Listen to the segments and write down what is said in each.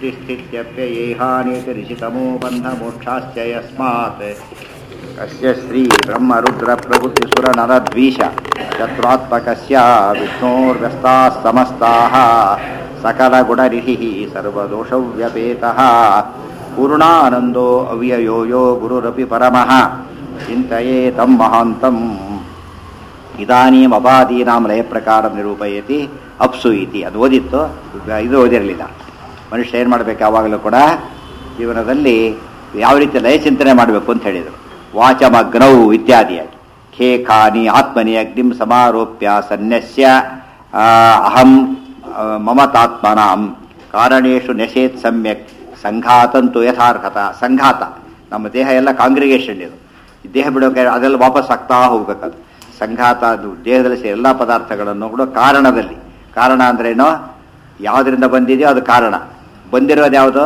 सृष्टिस्थित्यप्ययेहानेतिरिषितमो बन्धमोक्षाश्च यस्मात् कस्य श्रीब्रह्मरुद्रप्रभृतिसुरनरद्वीष शत्रुत्मकस्य विष्णोर्व्यस्ताः समस्ताः सकलगुणरिहिः सर्वदोषव्यपेतः पूर्णानन्दो अव्ययो यो गुरुरपि परमः चिन्तये तं महान्तम् ಇದಾನೀಂ ಅಪಾದೀನಾಂ ಲಯಪ್ರಕಾರ ನಿರೂಪಯತಿ ಅಪ್ಸು ಇತಿ ಅದು ಓದಿತ್ತು ಇದು ಓದಿರಲಿಲ್ಲ ಮನುಷ್ಯ ಏನು ಮಾಡಬೇಕು ಯಾವಾಗಲೂ ಕೂಡ ಜೀವನದಲ್ಲಿ ಯಾವ ರೀತಿ ಲಯ ಚಿಂತನೆ ಮಾಡಬೇಕು ಅಂತ ಹೇಳಿದರು ವಾಚಮಗ್ನೌ ಇತ್ಯಾದಿಯಾಗಿ ಖೇ ಖಾನಿ ಆತ್ಮನಿ ಅಗ್ನಿಂ ಸಮಾರೋಪ್ಯ ಸನ್ಯಸ್ಯ ಆ, ಅಹಂ ಆ, ಮಮತಾತ್ಮನಾಂ ಕಾರಣೇಶು ನೆಶೇತ್ ಸಮ್ಯಕ್ ಸಂಘಾತಂತು ಯಥಾರ್ಹತ ಸಂಘಾತ ನಮ್ಮ ದೇಹ ಎಲ್ಲ ಕಾಂಗ್ರಿಗೇಷನ್ ಇದು ಈ ದೇಹ ಬಿಡೋಕೆ ಅದೆಲ್ಲ ವಾಪಸ್ ಆಗ್ತಾ ಹೋಗ್ಬೇಕದು ಸಂಘಾತ ಅದು ದೇಹದಲ್ಲಿ ಸೇರಿ ಎಲ್ಲ ಪದಾರ್ಥಗಳನ್ನು ಕೂಡ ಕಾರಣದಲ್ಲಿ ಕಾರಣ ಅಂದ್ರೇನು ಯಾವುದರಿಂದ ಬಂದಿದೆಯೋ ಅದು ಕಾರಣ ಬಂದಿರೋದು ಯಾವುದು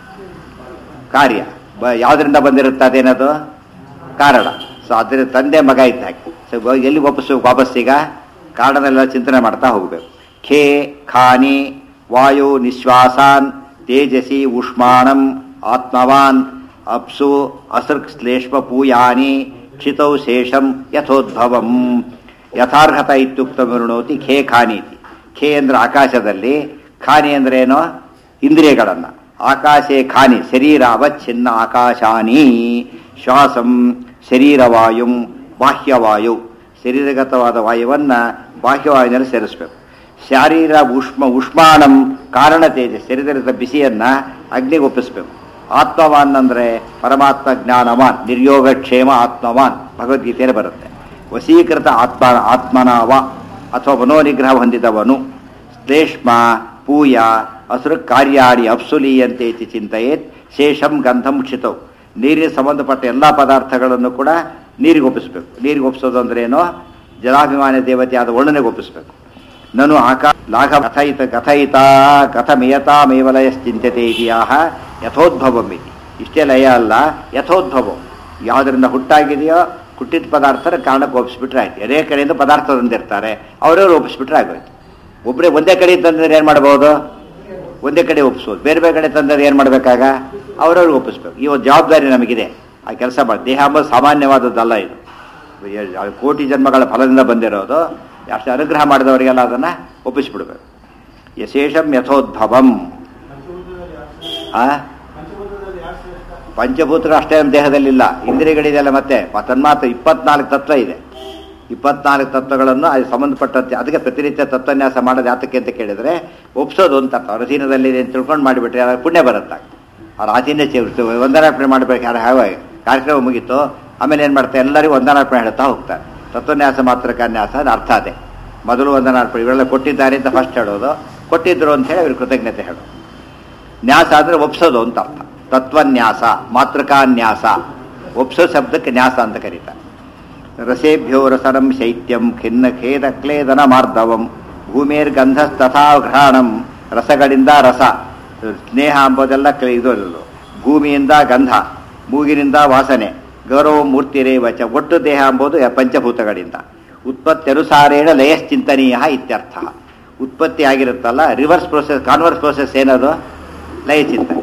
ಕಾರ್ಯ ಬ ಯಾವುದರಿಂದ ಬಂದಿರುತ್ತೆ ಅದೇನದು ಕಾರಣ ಸೊ ಅದರ ತಂದೆ ಮಗ ಇದ್ದ ಹಾಗೆ ಸೊ ಬ- ಎಲ್ಲಿ ವಾಪಸ್ಸು ವಾಪಸ್ಸೀಗ ಕಾರಣನೆಲ್ಲ ಚಿಂತನೆ ಮಾಡ್ತಾ ಹೋಗಬೇಕು ಖೇ ಖಾನಿ ವಾಯು ನಿಶ್ವಾಸಾನ್ ತೇಜಸಿ ಉಷ್ಮಾಣಂ ಆತ್ಮವಾನ್ ಅಪ್ಸು ಅಸೃಕ್ ಶ್ಲೇಷ್ಮ ಪೂಯಾನಿ ಕ್ಷಿತೌ ಶೇಷಂ ಯಥೋದ್ಭವಂ ಯಥಾರ್ಹತ ಇತ್ಯುಕ್ತ ವಿರುಣೋತಿ ಖೇ ಖಾನಿ ಇತಿ ಖೇ ಅಂದ್ರೆ ಆಕಾಶದಲ್ಲಿ ಖಾನಿ ಅಂದ್ರೆ ಏನು ಇಂದ್ರಿಯಗಳನ್ನ ಆಕಾಶೇ ಖಾನಿ ಶರೀರ ಅವಚ್ಛಿನ್ನ ಆಕಾಶಾನಿ ಶ್ವಾಸಂ ಶರೀರವಾಯುಂ ಬಾಹ್ಯವಾಯು ಶರೀರಗತವಾದ ವಾಯುವನ್ನ ಬಾಹ್ಯವಾಯುವಿನಲ್ಲಿ ಸೇರಿಸಬೇಕು ಶಾರೀರ ಉಷ್ಮ ಉಷ್ಮಾಣಂ ಕಾರಣ ತೇಜ ಶರೀರದ ಬಿಸಿಯನ್ನ ಅಗ್ನಿಗೆ ಒಪ್ಪಿಸ್ಬೇಕು ಆತ್ಮವಾನ್ ಅಂದ್ರೆ ಪರಮಾತ್ಮ ಜ್ಞಾನವಾನ್ ನಿರ್ಯೋಗಕ್ಷೇಮ ಆತ್ಮವಾನ್ ಭಗವದ್ಗೀತೆಯಲ್ಲಿ ಬರುತ್ತೆ ವಶೀಕೃತ ಆತ್ಮ ಆತ್ಮನವ ಅಥವಾ ಮನೋನಿಗ್ರಹ ಹೊಂದಿದವನು ಶ್ಲೇಷ್ಮ ಪೂಯ ಹಸುರು ಕಾರ್ಯಾಣಿ ಅಪ್ಸುಲೀಯಂತೆ ಇತಿ ಚಿಂತೆಯೇತ್ ಶೇಷಂ ಗಂಧಂ ಕ್ಷಿತವು ನೀರಿಗೆ ಸಂಬಂಧಪಟ್ಟ ಎಲ್ಲ ಪದಾರ್ಥಗಳನ್ನು ಕೂಡ ನೀರಿಗೆ ಒಪ್ಪಿಸ್ಬೇಕು ನೀರಿಗೆ ಒಪ್ಪಿಸೋದು ಅಂದ್ರೆ ಏನು ಜಲಾಭಿಮಾನ ದೇವತೆಯಾದ ವರ್ಣನೆಗೆ ಒಪ್ಪಿಸ್ಬೇಕು ನನು ಆಕಾ ಲಾಘ ಕಥಯಿತ ಕಥಯಿತ ಕಥಮಿಯತಾಮೇವ ಲಯಶ್ಚಿಂತ್ಯತೆ ಇದೆಯಾಹ ಯಥೋದ್ಭವಂ ಇತಿ ಇಷ್ಟೇ ಲಯ ಅಲ್ಲ ಯಥೋದ್ಭವಂ ಯಾವುದರಿಂದ ಹುಟ್ಟಾಗಿದೆಯೋ ಹುಟ್ಟಿದ ಪದಾರ್ಥನ ಕಾರಣಕ್ಕೆ ಒಪ್ಪಿಸ್ಬಿಟ್ರೆ ಆಯ್ತು ಎರೇ ಕಡೆಯಿಂದ ಪದಾರ್ಥ ತಂದಿರ್ತಾರೆ ಅವರವ್ರು ಒಪ್ಪಿಸ್ಬಿಟ್ರೆ ಆಗೋಯ್ತು ಒಬ್ಬರೇ ಒಂದೇ ಕಡೆ ತಂದ್ರೆ ಏನು ಮಾಡ್ಬೋದು ಒಂದೇ ಕಡೆ ಒಪ್ಪಿಸೋದು ಬೇರೆ ಬೇರೆ ಕಡೆ ತಂದ್ರೆ ಏನು ಮಾಡಬೇಕಾಗ ಅವರವ್ರು ಒಪ್ಪಿಸ್ಬೇಕು ಈ ಒಂದು ಜವಾಬ್ದಾರಿ ನಮಗಿದೆ ಆ ಕೆಲಸ ಮಾಡಿ ದೇಹ ಅಂಬೋದು ಸಾಮಾನ್ಯವಾದದ್ದಲ್ಲ ಇದು ಯ- ಕೋಟಿ ಜನ್ಮಗಳ ಫಲದಿಂದ ಬಂದಿರೋದು ಅಷ್ಟು ಅನುಗ್ರಹ ಮಾಡಿದವರಿಗೆಲ್ಲ ಅದನ್ನು ಒಪ್ಪಿಸ್ಬಿಡ್ಬೇಕು ಯಶೇಷಂ ಯಥೋದ್ಭವಂ ಆ ಪಂಚಭೂತಗಳು ಅಷ್ಟೇ ನಮ್ಮ ದೇಹದಲ್ಲಿಲ್ಲ ಇಂದ್ರಿಯಗಳಿದೆಯಲ್ಲ ಮತ್ತೆ ಮ- ತನ್ಮಾತ್ರ ಇಪ್ಪತ್ನಾಲ್ಕು ತತ್ವ ಇದೆ ಇಪ್ಪತ್ನಾಲ್ಕು ತತ್ವಗಳನ್ನು ಅದು ಸಂಬಂಧಪಟ್ಟಂತೆ ಅದಕ್ಕೆ ಪ್ರತಿನಿತ್ಯ ತತ್ವನ್ಯಾಸ ಮಾಡೋದು ಯಾತಕ್ಕೆ ಅಂತ ಕೇಳಿದ್ರೆ ಒಪ್ಸೋದು ಅಂತ ಅರ್ಥ. ಅವ್ರ ಅಧೀನದಲ್ಲಿ ಇದೆ ಅಂತ ತಿಳ್ಕೊಂಡು ಮಾಡಿಬಿಟ್ರೆ ಯಾರು ಪುಣ್ಯ ಬರುತ್ತೆ ಅವ್ರ ಅಧೀನ ಚೇ- ವಂದನಾರ್ಪಣೆ ಮಾಡ್ಬೇಕು ಯಾರು ಯಾವ ಕಾರ್ಯಕ್ರಮ ಮುಗೀತು ಆಮೇಲೆ ಏನು ಮಾಡ್ತಾರೆ ಎಲ್ಲರಿಗೂ ವಂದನಾರ್ಪಣೆ ಹೇಳ್ತಾ ಹೋಗ್ತಾರೆ ತತ್ವನ್ಯಾಸ ಮಾತ್ರ ಕನ್ಯಾಸ ಅದು ಅರ್ಥ ಅದೇ ಮೊದಲು ವಂದನಾರ್ಪಣೆ ಇವರೆಲ್ಲ ಕೊಟ್ಟಿದ್ದಾರೆ ಅಂತ ಫಸ್ಟ್ ಹೇಳೋದು ಕೊಟ್ಟಿದ್ರು ಅಂತ ಹೇಳಿ ಅವ್ರಿಗೆ ಕೃತಜ್ಞತೆ ಹೇಳೋದು ನ್ಯಾಸ ಅಂದ್ರೆ ಒಪ್ಸೋದು ಅಂತ ಅರ್ಥ ತತ್ವನ್ಯಾಸ ಮಾತೃಕಾನ್ಯಾಸ ಒಪ್ಸೋ ಶಬ್ದಕ್ಕೆ ನ್ಯಾಸ ಅಂತ ಕರೀತಾರೆ ರಸೇಭ್ಯೋ ರಸನಂ ಶೈತ್ಯಂ ಖಿನ್ನ ಖೇದ ಕ್ಲೇದನ ಮಾರ್ಧವಂ ಭೂಮಿಯರ್ ಗಂಧಸ್ತಥಾ ಘ್ರಾಣಂ ರಸಗಳಿಂದ ರಸ ಸ್ನೇಹ ಅಂಬೋದೆಲ್ಲ ಕ್ಲೇ- ಇದು ಅದು. ಭೂಮಿಯಿಂದ ಗಂಧ ಮೂಗಿನಿಂದ ವಾಸನೆ ಗೌರವ ಮೂರ್ತಿರೇವಚ ಒಟ್ಟು ದೇಹ ಎಂಬುದು ಪಂಚಭೂತಗಳಿಂದ ಉತ್ಪತ್ತ್ಯನುಸಾರೇಣ ಲಯಶ್ಚಿಂತನೀಯ ಇತ್ಯರ್ಥ ಉತ್ಪತ್ತಿ ಆಗಿರುತ್ತಲ್ಲ ರಿವರ್ಸ್ ಪ್ರೋಸೆಸ್ ಕಾನ್ವರ್ಸ್ ಪ್ರೋಸೆಸ್ ಏನದು ಲಯ ಚಿಂತನೆ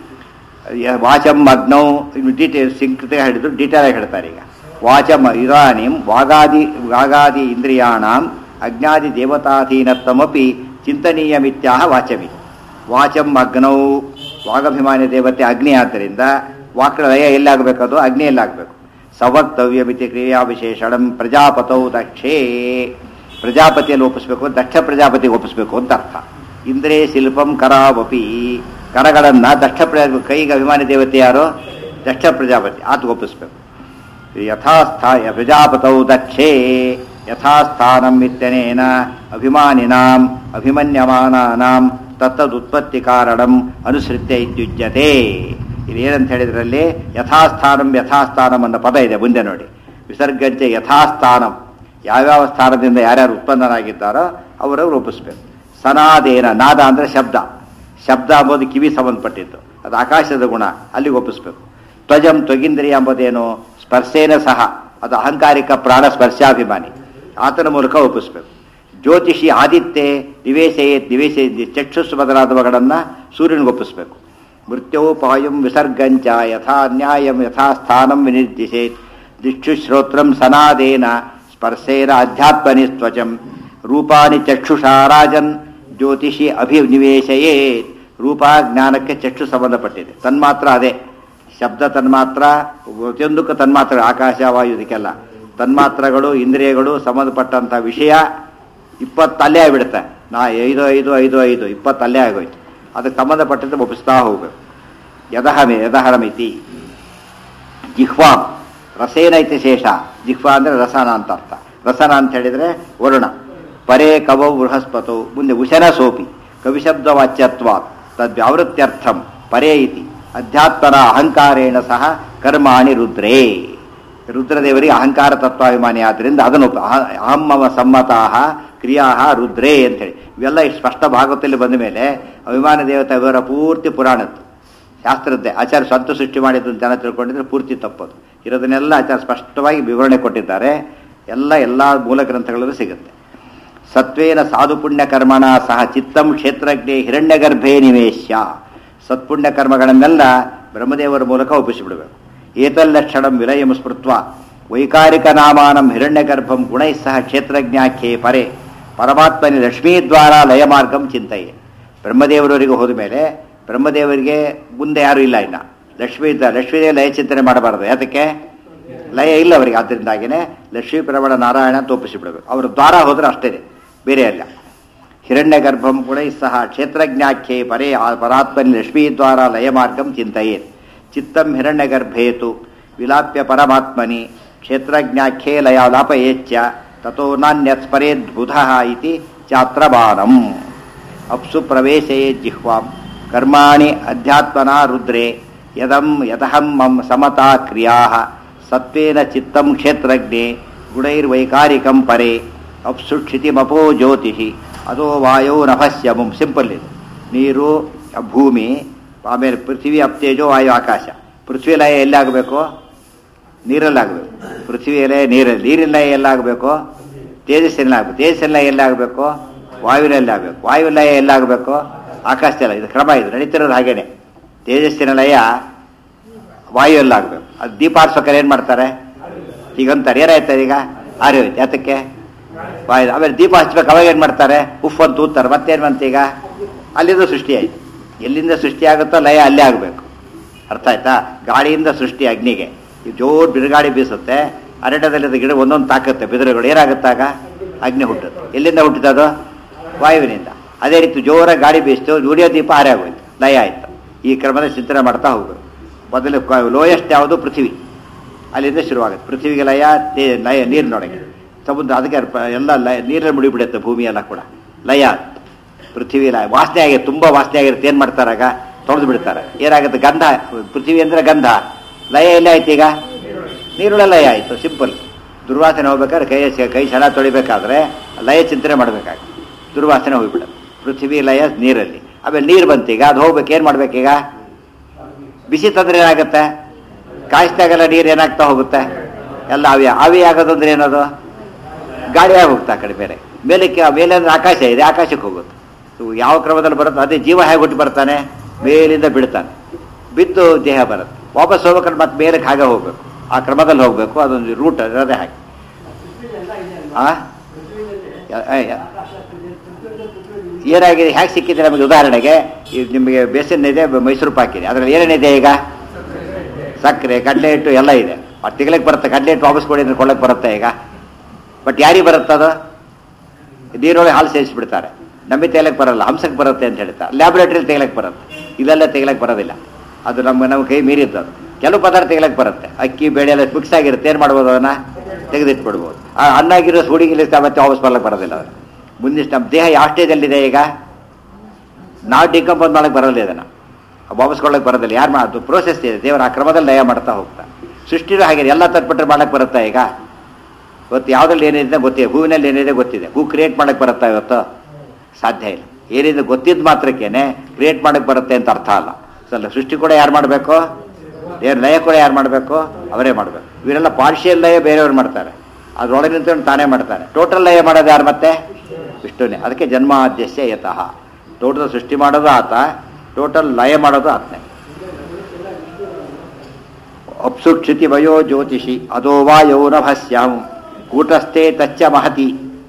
ಯ- ವಾಚಂ ಅಗ್ನೌ ಡೀಟೇಲ್ ಸಿಂಕೃತ ಹೇಳಿದ್ರು ಡೀಟೇಲ್ ಆಗಿ ಹೇಳ್ತಾರೆ ಈಗ ವಾಚಂ ಇದಾನಿಂ ವಾಗಾದಿ ವಾಗಾದಿ ಇಂದ್ರಿಯಾಣಾಂ ಅಜ್ಞಾದಿ ದೇವತಾಧೀನತ್ವಮಪಿ ಚಿಂತನೀಯಮಿತ್ಯಾಹ ವಾಚಮಿ ವಾಚಂ ಅಗ್ನೌ ವಾಗಭಿಮಾನಿ ದೇವತೆ ಅಗ್ನಿ ಆದ್ದರಿಂದ ವಾಕ್ರ ಲಯ ಎಲ್ಲಾಗಬೇಕದು ಅಗ್ನಿಯಲ್ಲಾಗಬೇಕು ಸವಕ್ತವ್ಯಮಿತಿ ಕ್ರಿಯಾ ವಿಶೇಷಣಂ ಪ್ರಜಾಪತೌ ದಕ್ಷೇ ಪ್ರಜಾಪತಿಯಲ್ಲಿ ಒಪ್ಪಿಸ್ಬೇಕು ದಕ್ಷ ಪ್ರಜಾಪತಿಗೆ ಒಪ್ಪಿಸ್ಬೇಕು ಅಂತ ಅರ್ಥ ಇಂದ್ರೇ ಶಿಲ್ಪಂ ಕರಾವಪಿ ಕರಗಳನ್ನ ದಕ್ಷ ಪ್ರಜಾ ಕೈಗೆ ಅಭಿಮಾನಿ ದೇವತೆ ಯಾರು ದಕ್ಷ ಪ್ರಜಾಪತಿ ಆತ ಒಪ್ಪಿಸ್ಬೇಕು ಯಥಾಸ್ಥಾಯ ಪ್ರಜಾಪತೌ ದಕ್ಷೇ ಯಥಾಸ್ಥಾನಂ ಇತ್ಯನೇನ ಅಭಿಮಾನಿನಾಂ ಅಭಿಮನ್ಯಮಾನಾನಾಂ ತತ್ತದುತ್ಪತ್ತಿ ಕಾರಣಂ ಅನುಸೃತ್ಯ ಇತ್ಯುಜ್ಯತೆ ಇದೇನಂತ ಹೇಳಿದ್ರಲ್ಲಿ ಯಥಾಸ್ಥಾನಂ ಯಥಾಸ್ಥಾನಂ ಅನ್ನೋ ಪದ ಇದೆ ಮುಂದೆ ನೋಡಿ ವಿಸರ್ಗಂಚ ಯಥಾಸ್ಥಾನಂ ಯಾವ್ಯಾವ ಸ್ಥಾನದಿಂದ ಯಾರ್ಯಾರು ಉತ್ಪನ್ನರಾಗಿದ್ದಾರೋ ಅವರವ್ರು ರೂಪಿಸ್ಬೇಕು ಸನಾದೇನ ನಾದ ಅಂದ್ರೆ ಶಬ್ದ ಶಬ್ದ ಅಂಬೋದು ಕಿವಿ ಸಂಬಂಧಪಟ್ಟಿದ್ದು ಅದು ಆಕಾಶದ ಗುಣ ಅಲ್ಲಿಗೆ ಒಪ್ಪಿಸ್ಬೇಕು ತ್ವಜಂ ತ್ವಗಿಂದ್ರಿಯ ಎಂಬುದೇನು ಸ್ಪರ್ಶೇನ ಸಹ ಅದು ಅಹಂಕಾರಿಕ ಪ್ರಾಣ ಸ್ಪರ್ಶಾಭಿಮಾನಿ ಆತನ ಮೂಲಕ ಒಪ್ಪಿಸ್ಬೇಕು ಜ್ಯೋತಿಷಿ ಆದಿತ್ಯ ನಿವೇಶೆ ನಿವೇಶೆ ಚಕ್ಷುಸ್ ಮೊದಲಾದವುಗಳನ್ನು ಸೂರ್ಯನಿಗೊಪ್ಪಿಸ್ಬೇಕು ಮೃತ್ಯೋಪಾಯಂ ವಿಸರ್ಗಂಚ ಯಥಾ ನ್ಯಾಯಂ ಯಥಾ ಸ್ಥಾನಂ ವಿನಿರ್ದಿಶೇತ್ ದಿಕ್ಷುಶ್ರೋತ್ರಂ ಸನಾದೇನ ಸ್ಪರ್ಶೇನ ಅಧ್ಯಾತ್ಮನಿಸ್ತ್ವಚಂ ರೂಪಾಣಿ ಚಕ್ಷುಷಾ ರಾಜನ್ ಜ್ಯೋತಿಷಿ ಅಭಿನಿವೇಶಯೇ ರೂಪ ಜ್ಞಾನಕ್ಕೆ ಚಕ್ಷು ಸಂಬಂಧಪಟ್ಟಿದೆ ತನ್ಮಾತ್ರ ಅದೇ ಶಬ್ದ ತನ್ಮಾತ್ರ ಪ್ರತಿಯೊಂದಕ್ಕೂ ತನ್ಮಾತ್ರ ಆಕಾಶ ವಾಯು ಇದಕ್ಕೆಲ್ಲ ತನ್ಮಾತ್ರಗಳು ಇಂದ್ರಿಯಗಳು ಸಂಬಂಧಪಟ್ಟಂಥ ವಿಷಯ ಇಪ್ಪತ್ತು ಅಲ್ಲೇ ಆಗಿಬಿಡುತ್ತೆ ನಾ ಐದು ಐದು ಐದು ಐದು ಇಪ್ಪತ್ತು ಅಲ್ಲೇ ಆಗೋಯ್ತು ಅದಕ್ಕೆ ಸಂಬಂಧಪಟ್ಟಂತೆ ಒಪ್ಪಿಸ್ತಾ ಹೋಗ್ಬೇಕು ಯದಹಮೆ ಯದಹರಮಿತಿ ಜಿಹ್ವಾ ರಸೇನ ಇತಿ ಶೇಷ ಜಿಹ್ವಾ ಅಂದರೆ ರಸನ ಅಂತ ಅರ್ಥ ರಸನ ಅಂತ ಹೇಳಿದರೆ ವರುಣ ಪರೇ ಕವೌ ಬೃಹಸ್ಪತೌ ಮುಂದೆ ಉಶನ ಸೋಪಿ ಕವಿಶಬ್ದವಾಚ್ಯತ್ವ ತದ್ವ್ಯಾವೃತ್ಯರ್ಥಂ ಪರೇ ಇತಿ ಅಧ್ಯಾತ್ಮನ ಅಹಂಕಾರೇಣ ಸಹ ಕರ್ಮಾಣಿ ರುದ್ರೇ ರುದ್ರದೇವರಿಗೆ ಅಹಂಕಾರ ತತ್ವಾಭಿಮಾನಿ ಆದ್ದರಿಂದ ಅದನ್ನು ಅಹ- ಅಹಂ ಮಮ ಸಮ್ಮತಾಹ ಕ್ರಿಯಾ ರುದ್ರೇ ಅಂತೇಳಿ ಇವೆಲ್ಲ ಇಷ್ಟು ಸ್ಪಷ್ಟ ಭಾಗವತದಲ್ಲಿ ಬಂದ ಮೇಲೆ ಅಭಿಮಾನ ದೇವತೆ ವಿವರ ಪೂರ್ತಿ ಪುರಾಣದ್ದು ಶಾಸ್ತ್ರದ್ದೇ ಆಚಾರ್ಯ ಸ್ವಂತ ಸೃಷ್ಟಿ ಮಾಡಿದ್ದು ಅಂತ ಜನ ತಿಳ್ಕೊಂಡಿದ್ರೆ ಪೂರ್ತಿ ತಪ್ಪದು ಇರೋದನ್ನೆಲ್ಲ ಆಚಾರ್ಯ ಸ್ಪಷ್ಟವಾಗಿ ವಿವರಣೆ ಕೊಟ್ಟಿದ್ದಾರೆ ಎಲ್ಲ ಎಲ್ಲ ಮೂಲ ಗ್ರಂಥಗಳಲ್ಲೂ ಸಿಗುತ್ತೆ ಸತ್ವೇನ ಸಾಧು ಪುಣ್ಯ ಕರ್ಮಣ ಸಹ ಚಿತ್ತಂ ಕ್ಷೇತ್ರಜ್ಞೆ ಹಿರಣ್ಯಗರ್ಭೇ ನಿವೇಶ್ಯ ಸತ್ಪುಣ್ಯ ಕರ್ಮಗಳನ್ನೆಲ್ಲ ಬ್ರಹ್ಮದೇವರ ಮೂಲಕ ಒಪ್ಪಿಸಿಬಿಡಬೇಕು ಏತಲ್ಲಕ್ಷಣಂ ವಿಲಯಂ ಸ್ಮೃತ್ವ ವೈಕಾರಿಕ ನಾಮಾನಂ ಹಿರಣ್ಯಗರ್ಭಂ ಗುಣೈ ಸಹ ಕ್ಷೇತ್ರಜ್ಞಾಖ್ಯೆ ಪರೆ ಪರಮಾತ್ಮನಿ ಲಕ್ಷ್ಮೀದ್ವಾರ ಲಯಮಾರ್ಗಂ ಚಿಂತೆಯೇ ಬ್ರಹ್ಮದೇವರವರಿಗೆ ಹೋದ ಮೇಲೆ ಬ್ರಹ್ಮದೇವರಿಗೆ ಮುಂದೆ ಯಾರೂ ಇಲ್ಲ ಇನ್ನ ಲಕ್ಷ್ಮೀ ಇದ್ದ ಲಕ್ಷ್ಮೀದೇವಿ ಲಯ ಚಿಂತನೆ ಮಾಡಬಾರದು ಯಾತಕ್ಕೆ ಲಯ ಇಲ್ಲ ಅವರಿಗೆ ಆದ್ದರಿಂದಾಗಿನೇ ಲಕ್ಷ್ಮೀ ಪ್ರಬಳ ನಾರಾಯಣ ಅಂತ ಒಪ್ಪಿಸಿಬಿಡಬೇಕು ಅವರು ದ್ವಾರ ಹೋದ್ರೆ ಅಷ್ಟೇ ಬೇರೆ ಅಲ್ಲ ಹಿರಣ್ಯ ಗರ್ಭಂ ಗುಣೈ ಸಹ ಕ್ಷೇತ್ರಜ್ಞಾಖ್ಯೆ ಪರೇ ಆ ಪರಾತ್ಮನಿ ಲಕ್ಷ್ಮೀ ದ್ವಾರ ಲಯಮಾರ್ಗಂ ಚಿಂತೆಯೇ ಚಿತ್ತಂ ಹಿರಣ್ಯ ಗರ್ಭೇತು ವಿಲಾಪ್ಯ ಪರಮಾತ್ಮನಿ ಕ್ಷೇತ್ರಜ್ಞಾಖ್ಯೆ ಲಯ ಲಾಪಯೇಚ್ಯ ತಥೋ ನಾನ್ಯತ್ಪರೇದ್ಬುಧ ಇತಿ ಚಾತ್ರಬಾಣಂ ಅಪ್ಸು ಪ್ರವೇಶಯೇ ಜಿಹ್ವಾಂ ಕರ್ಮಾಣಿ ಅಧ್ಯಾತ್ಮನಾ ರುದ್ರೇ ಯದಂ ಯದಹಂ ಮಂ ಸಮತಾ ಕ್ರಿಯಾ ಸತ್ವೇನ ಚಿತ್ತಂ ಕ್ಷೇತ್ರಜ್ಞೆ ಗುಣೈರ್ವೈಕಾರಿಕಂ ಪರೆ ಅಪ್ಸು ಕ್ಷಿತಿಮಪೋ ಜ್ಯೋತಿಷಿ ಅದೋ ವಾಯೋ ನಭಸ್ಯಮಂ ಸಿಂಪಲ್ ಇದು ನೀರು ಆ ಭೂಮಿ ಆಮೇಲೆ ಪೃಥ್ವಿ ಅಪ್ತೇಜೋ ವಾಯು ಆಕಾಶ ಪೃಥ್ವಿ ಲಯ ಎಲ್ಲಾಗಬೇಕು ನೀರಲ್ಲಾಗಬೇಕು ಪೃಥ್ವಿ ಲಯ ನೀರಲ್ಲಿ ನೀರಿನ ಲಯ ಎಲ್ಲಾಗಬೇಕು ತೇಜಸ್ಸಿನ ಆಗಬೇಕು ತೇಜಸ್ಸಿನ ಲಯ ಎಲ್ಲಾಗಬೇಕು ವಾಯುವಿನಲ್ಲಿ ಆಗಬೇಕು ವಾಯು ಲಯ ಎಲ್ಲಾಗಬೇಕು ಆಕಾಶದಲ್ಲ ಇದು ಕ್ರಮ ಇದು ನಡೀತಿರೋದು ಹಾಗೇನೆ ತೇಜಸ್ಸಿನ ಲಯ ವಾಯುವಲ್ಲಾಗಬೇಕು ಅದು ದೀಪಾರ್ಸಕರು ಏನು ಮಾಡ್ತಾರೆ ಈಗ ಅಂತಾರೆ ಏನಾಯ್ತದೆ ಈಗ ಆರಿ ಹೋಯ್ತು ಯಾತಕ್ಕೆ ವಾಯು ಆಮೇಲೆ ದೀಪ ಹಚ್ಬೇಕು ಅವಾಗ ಏನು ಮಾಡ್ತಾರೆ ಉಫ್ ಅಂತ ಊದ್ತಾರೆ ಮತ್ತೇನು ಬಂತು ಈಗ ಅಲ್ಲಿಂದ ಸೃಷ್ಟಿ ಆಯ್ತು ಎಲ್ಲಿಂದ ಸೃಷ್ಟಿ ಆಗುತ್ತೋ ಲಯ ಅಲ್ಲೇ ಆಗಬೇಕು ಅರ್ಥ ಆಯ್ತಾ ಗಾಳಿಯಿಂದ ಸೃಷ್ಟಿ ಅಗ್ನಿಗೆ ಈ ಜೋರ್ ಬಿರುಗಾಳಿ ಬೀಸುತ್ತೆ ಅರಣ್ಯದಲ್ಲಿ ಗಿಡ ಒಂದೊಂದು ತಾಕತ್ತೆ ಬಿದಿರುಗಳು ಏನಾಗುತ್ತಾಗ ಅಗ್ನಿ ಹುಟ್ಟುತ್ತೆ ಎಲ್ಲಿಂದ ಹುಟ್ಟಿದದು ವಾಯುವಿನಿಂದ ಅದೇ ರೀತಿ ಜೋರಾಗಿ ಗಾಳಿ ಬೀಸ್ತು ಜೂಡಿಯೋ ದೀಪ ಆರೆ ಆಗೋಯ್ತು ಲಯ ಆಯ್ತು ಈ ಕ್ರಮದ ಚಿಂತನೆ ಮಾಡ್ತಾ ಹೋಗೋದು ಮೊದಲು ಲೋಯೆಸ್ಟ್ ಯಾವುದು ಪೃಥ್ವಿ ಅಲ್ಲಿಂದ ಶುರುವಾಗುತ್ತೆ ಪೃಥ್ವಿಗೆ ಲಯ ತೇ ಲಯ ನೀರಿನೊಳಗೆ ಸಮುದ್ರ ಅದಕ್ಕೆ ಅರ್ಪ- ಎಲ್ಲ ಲಯ ನೀರಲ್ಲಿ ಮುಡಿಬಿಡುತ್ತೆ ಭೂಮಿ ಎಲ್ಲ ಕೂಡ ಲಯ ಪೃಥ್ವಿ ಲಯ ವಾಸನೆ ಆಗಿ ತುಂಬ ವಾಸನೆ ಆಗಿರುತ್ತೆ ಏನು ಮಾಡ್ತಾರಾಗ ತೊಳೆದು ಬಿಡ್ತಾರೆ ಏನಾಗುತ್ತೆ ಗಂಧ ಪೃಥ್ವಿ ಅಂದರೆ ಗಂಧ ಲಯ ಎಲ್ಲಿ ಆಯ್ತು ಈಗ ನೀರುಳ್ಳ ಲಯ ಆಯಿತು ಸಿಂಪಲ್ ದುರ್ವಾಸನೆ ಹೋಗ್ಬೇಕಾದ್ರೆ ಕೈ ಕೈ ಸಲ ತೊಳಿಬೇಕಾದ್ರೆ ಲಯ ಚಿಂತನೆ ಮಾಡಬೇಕಾಗುತ್ತೆ ದುರ್ವಾಸನೆ ಹೋಗ್ಬಿಡುತ್ತೆ ಪೃಥ್ವಿ ಲಯ ನೀರಲ್ಲಿ ಆಮೇಲೆ ನೀರು ಬಂತೀಗ ಅದು ಹೋಗ್ಬೇಕು ಏನು ಮಾಡ್ಬೇಕೀಗ ಬಿಸಿ ತಂದ್ರೆ ಏನಾಗುತ್ತೆ ಕಾಯಿಸಿದಾಗೆಲ್ಲ ನೀರು ಏನಾಗ್ತಾ ಹೋಗುತ್ತೆ ಎಲ್ಲ ಆವಿ ಆವಿ ಆಗೋದಂದ್ರೆ ಏನದು ಗಾಳಿಯಾಗಿ ಹೋಗ್ತಾ ಆ ಕಡೆ ಬೇರೆ ಮೇಲಕ್ಕೆ ಮೇಲೆ ಅಂದ್ರೆ ಆಕಾಶ ಇದೆ ಆಕಾಶಕ್ಕೆ ಹೋಗುತ್ತೆ ಇವು ಯಾವ ಕ್ರಮದಲ್ಲಿ ಬರುತ್ತೆ ಅದೇ ಜೀವ ಹೇಗೆ ಹುಟ್ಟು ಬರ್ತಾನೆ ಮೇಲಿಂದ ಬಿಡ್ತಾನೆ ಬಿದ್ದು ದೇಹ ಬರುತ್ತೆ ವಾಪಸ್ ಹೋಗ್ಬೇಕಾದ್ರೆ ಮತ್ತೆ ಮೇಲಕ್ಕೆ ಹಾಗೆ ಹೋಗ್ಬೇಕು ಆ ಕ್ರಮದಲ್ಲಿ ಹೋಗಬೇಕು ಅದೊಂದು ರೂಟ್ ಅದೇ ಹಾಗೆ ಆ ಯ- ಯ- ಏನಾಗಿದೆ ಹೇಗೆ ಸಿಕ್ಕಿದೆ ನಮಗೆ ಉದಾಹರಣೆಗೆ ಈಗ ನಿಮಗೆ ಬೇಸನ್ ಇದೆ ಮೈಸೂರು ಪಾಕ್ ಇದೆ ಅದರಲ್ಲಿ ಏನೇನಿದೆ ಈಗ ಸಕ್ಕರೆ ಕಡಲೆ ಹಿಟ್ಟು ಎಲ್ಲ ಇದೆ ಅದು ತೆಗಿಲಕ್ಕೆ ಬರುತ್ತೆ ಕಡಲೆ ಹಿಟ್ಟು ವಾಪಸ್ ಕೊಡಿ ಅಂದ್ರೆ ಕೊಳ್ಳಕ್ಕೆ ಬರುತ್ತೆ ಈಗ ಬಟ್ ಯಾರಿಗೆ ಬರುತ್ತೆ ಅದು ನೀರೊಳಗೆ ಹಾಲು ಸೇರಿಸ್ಬಿಡ್ತಾರೆ ನಮಗೆ ತೆಗಿಲಕ್ಕೆ ಬರಲ್ಲ ಹಂಸಕ್ಕೆ ಬರುತ್ತೆ ಅಂತ ಹೇಳ್ತಾರೆ ಲ್ಯಾಬ್ರೇಟ್ರಿಲಿ ತೆಗಿಲಕ್ಕೆ ಬರುತ್ತೆ ಇಲ್ಲೆಲ್ಲ ತೆಗಿಲಕ್ಕೆ ಬರೋದಿಲ್ಲ ಅದು ನಮ್ಮ ನಮ್ಮ ಕೈ ಮೀರಿದ್ದು ಅದು ಕೆಲವು ಪದಾರ್ಥ ತೆಗಿಲಕ್ಕೆ ಬರುತ್ತೆ ಅಕ್ಕಿ ಬೇಳೆ ಎಲ್ಲ ಮಿಕ್ಸ್ ಆಗಿರುತ್ತೆ ಏನು ಮಾಡ್ಬೋದು ಅದನ್ನು ತೆಗೆದಿಟ್ಬಿಡ್ಬೋದು ಆ ಅನ್ನಾಗಿರೋ ಸುಡಿಗಿಲಿ ಮತ್ತೆ ವಾಪಸ್ ಬರ್ಲಿಕ್ಕೆ ಬರೋದಿಲ್ಲ ಅದು ಮುಂದಿಷ್ಟು ನಮ್ಮ ದೇಹ ಯಾವ ಸ್ಟೇಜಲ್ಲಿದೆ ಈಗ ನಾವು ಡಿಕಂಪೋಸ್ ಮಾಡಕ್ಕೆ ಬರೋದಿಲ್ಲ ಇದನ್ನು ವಾಪಸ್ ಕೊಡಕ್ಕೆ ಬರೋದಿಲ್ಲ ಯಾರು ಮಾ ಅದು ಪ್ರೋಸೆಸ್ ಇದೆ ದೇವರ ಆ ಕ್ರಮದಲ್ಲಿ ಲಯ ಮಾಡ್ತಾ ಹೋಗ್ತಾ ಸೃಷ್ಟಿನೂ ಹಾಗೆ ಎಲ್ಲ ತಟ್ಬಿಟ್ರೆ ಮಾಡಕ್ಕೆ ಬರುತ್ತಾ ಈಗ ಇವತ್ತು ಯಾವುದ್ರಲ್ಲಿ ಏನಿದೆ ಗೊತ್ತಿದೆ ಹೂವಿನಲ್ಲಿ ಏನಿದೆ ಗೊತ್ತಿದೆ ಹೂ ಕ್ರಿಯೇಟ್ ಮಾಡಕ್ಕೆ ಬರುತ್ತಾ ಇವತ್ತು ಸಾಧ್ಯ ಇಲ್ಲ ಏನಿದೆ ಗೊತ್ತಿದ್ದು ಮಾತ್ರಕ್ಕೇನೆ ಕ್ರಿಯೇಟ್ ಮಾಡಕ್ಕೆ ಬರುತ್ತೆ ಅಂತ ಅರ್ಥ ಅಲ್ಲ ಸಲ್ಲ ಸೃಷ್ಟಿ ಕೂಡ ಯಾರು ಮಾಡಬೇಕು ದೇವ್ರ ಲಯ ಕೂಡ ಯಾರು ಮಾಡಬೇಕು ಅವರೇ ಮಾಡಬೇಕು ಇವರೆಲ್ಲ ಪಾರ್ಷಿಯಲ್ ಲಯ ಬೇರೆಯವ್ರು ಮಾಡ್ತಾರೆ ಅದ್ರೊಳಗೆ ನಿಂತ್ಕೊಂಡು ತಾನೇ ಮಾಡ್ತಾರೆ ಟೋಟಲ್ ಲಯ ಮಾಡೋದು ಯಾರು ಮತ್ತೆ ವಿಷ್ಣುನೇ ಅದಕ್ಕೆ ಜನ್ಮಾದ್ಯಸ್ಯ ಯತಃ ಟೋಟಲ್ ಸೃಷ್ಟಿ ಮಾಡೋದು ಆತ ಟೋಟಲ್ ಲಯ ಮಾಡೋದು ಆತನೇ ಅಪ್ಸುಕ್ಷಿತಿ ವಯೋ ಜ್ಯೋತಿಷಿ ಅದೋ ವಾ ಯೌನಭಸ್ಯಾಂ ಕೂಟಸ್ಥೆ ತಚ್ಚ ಮಹತಿ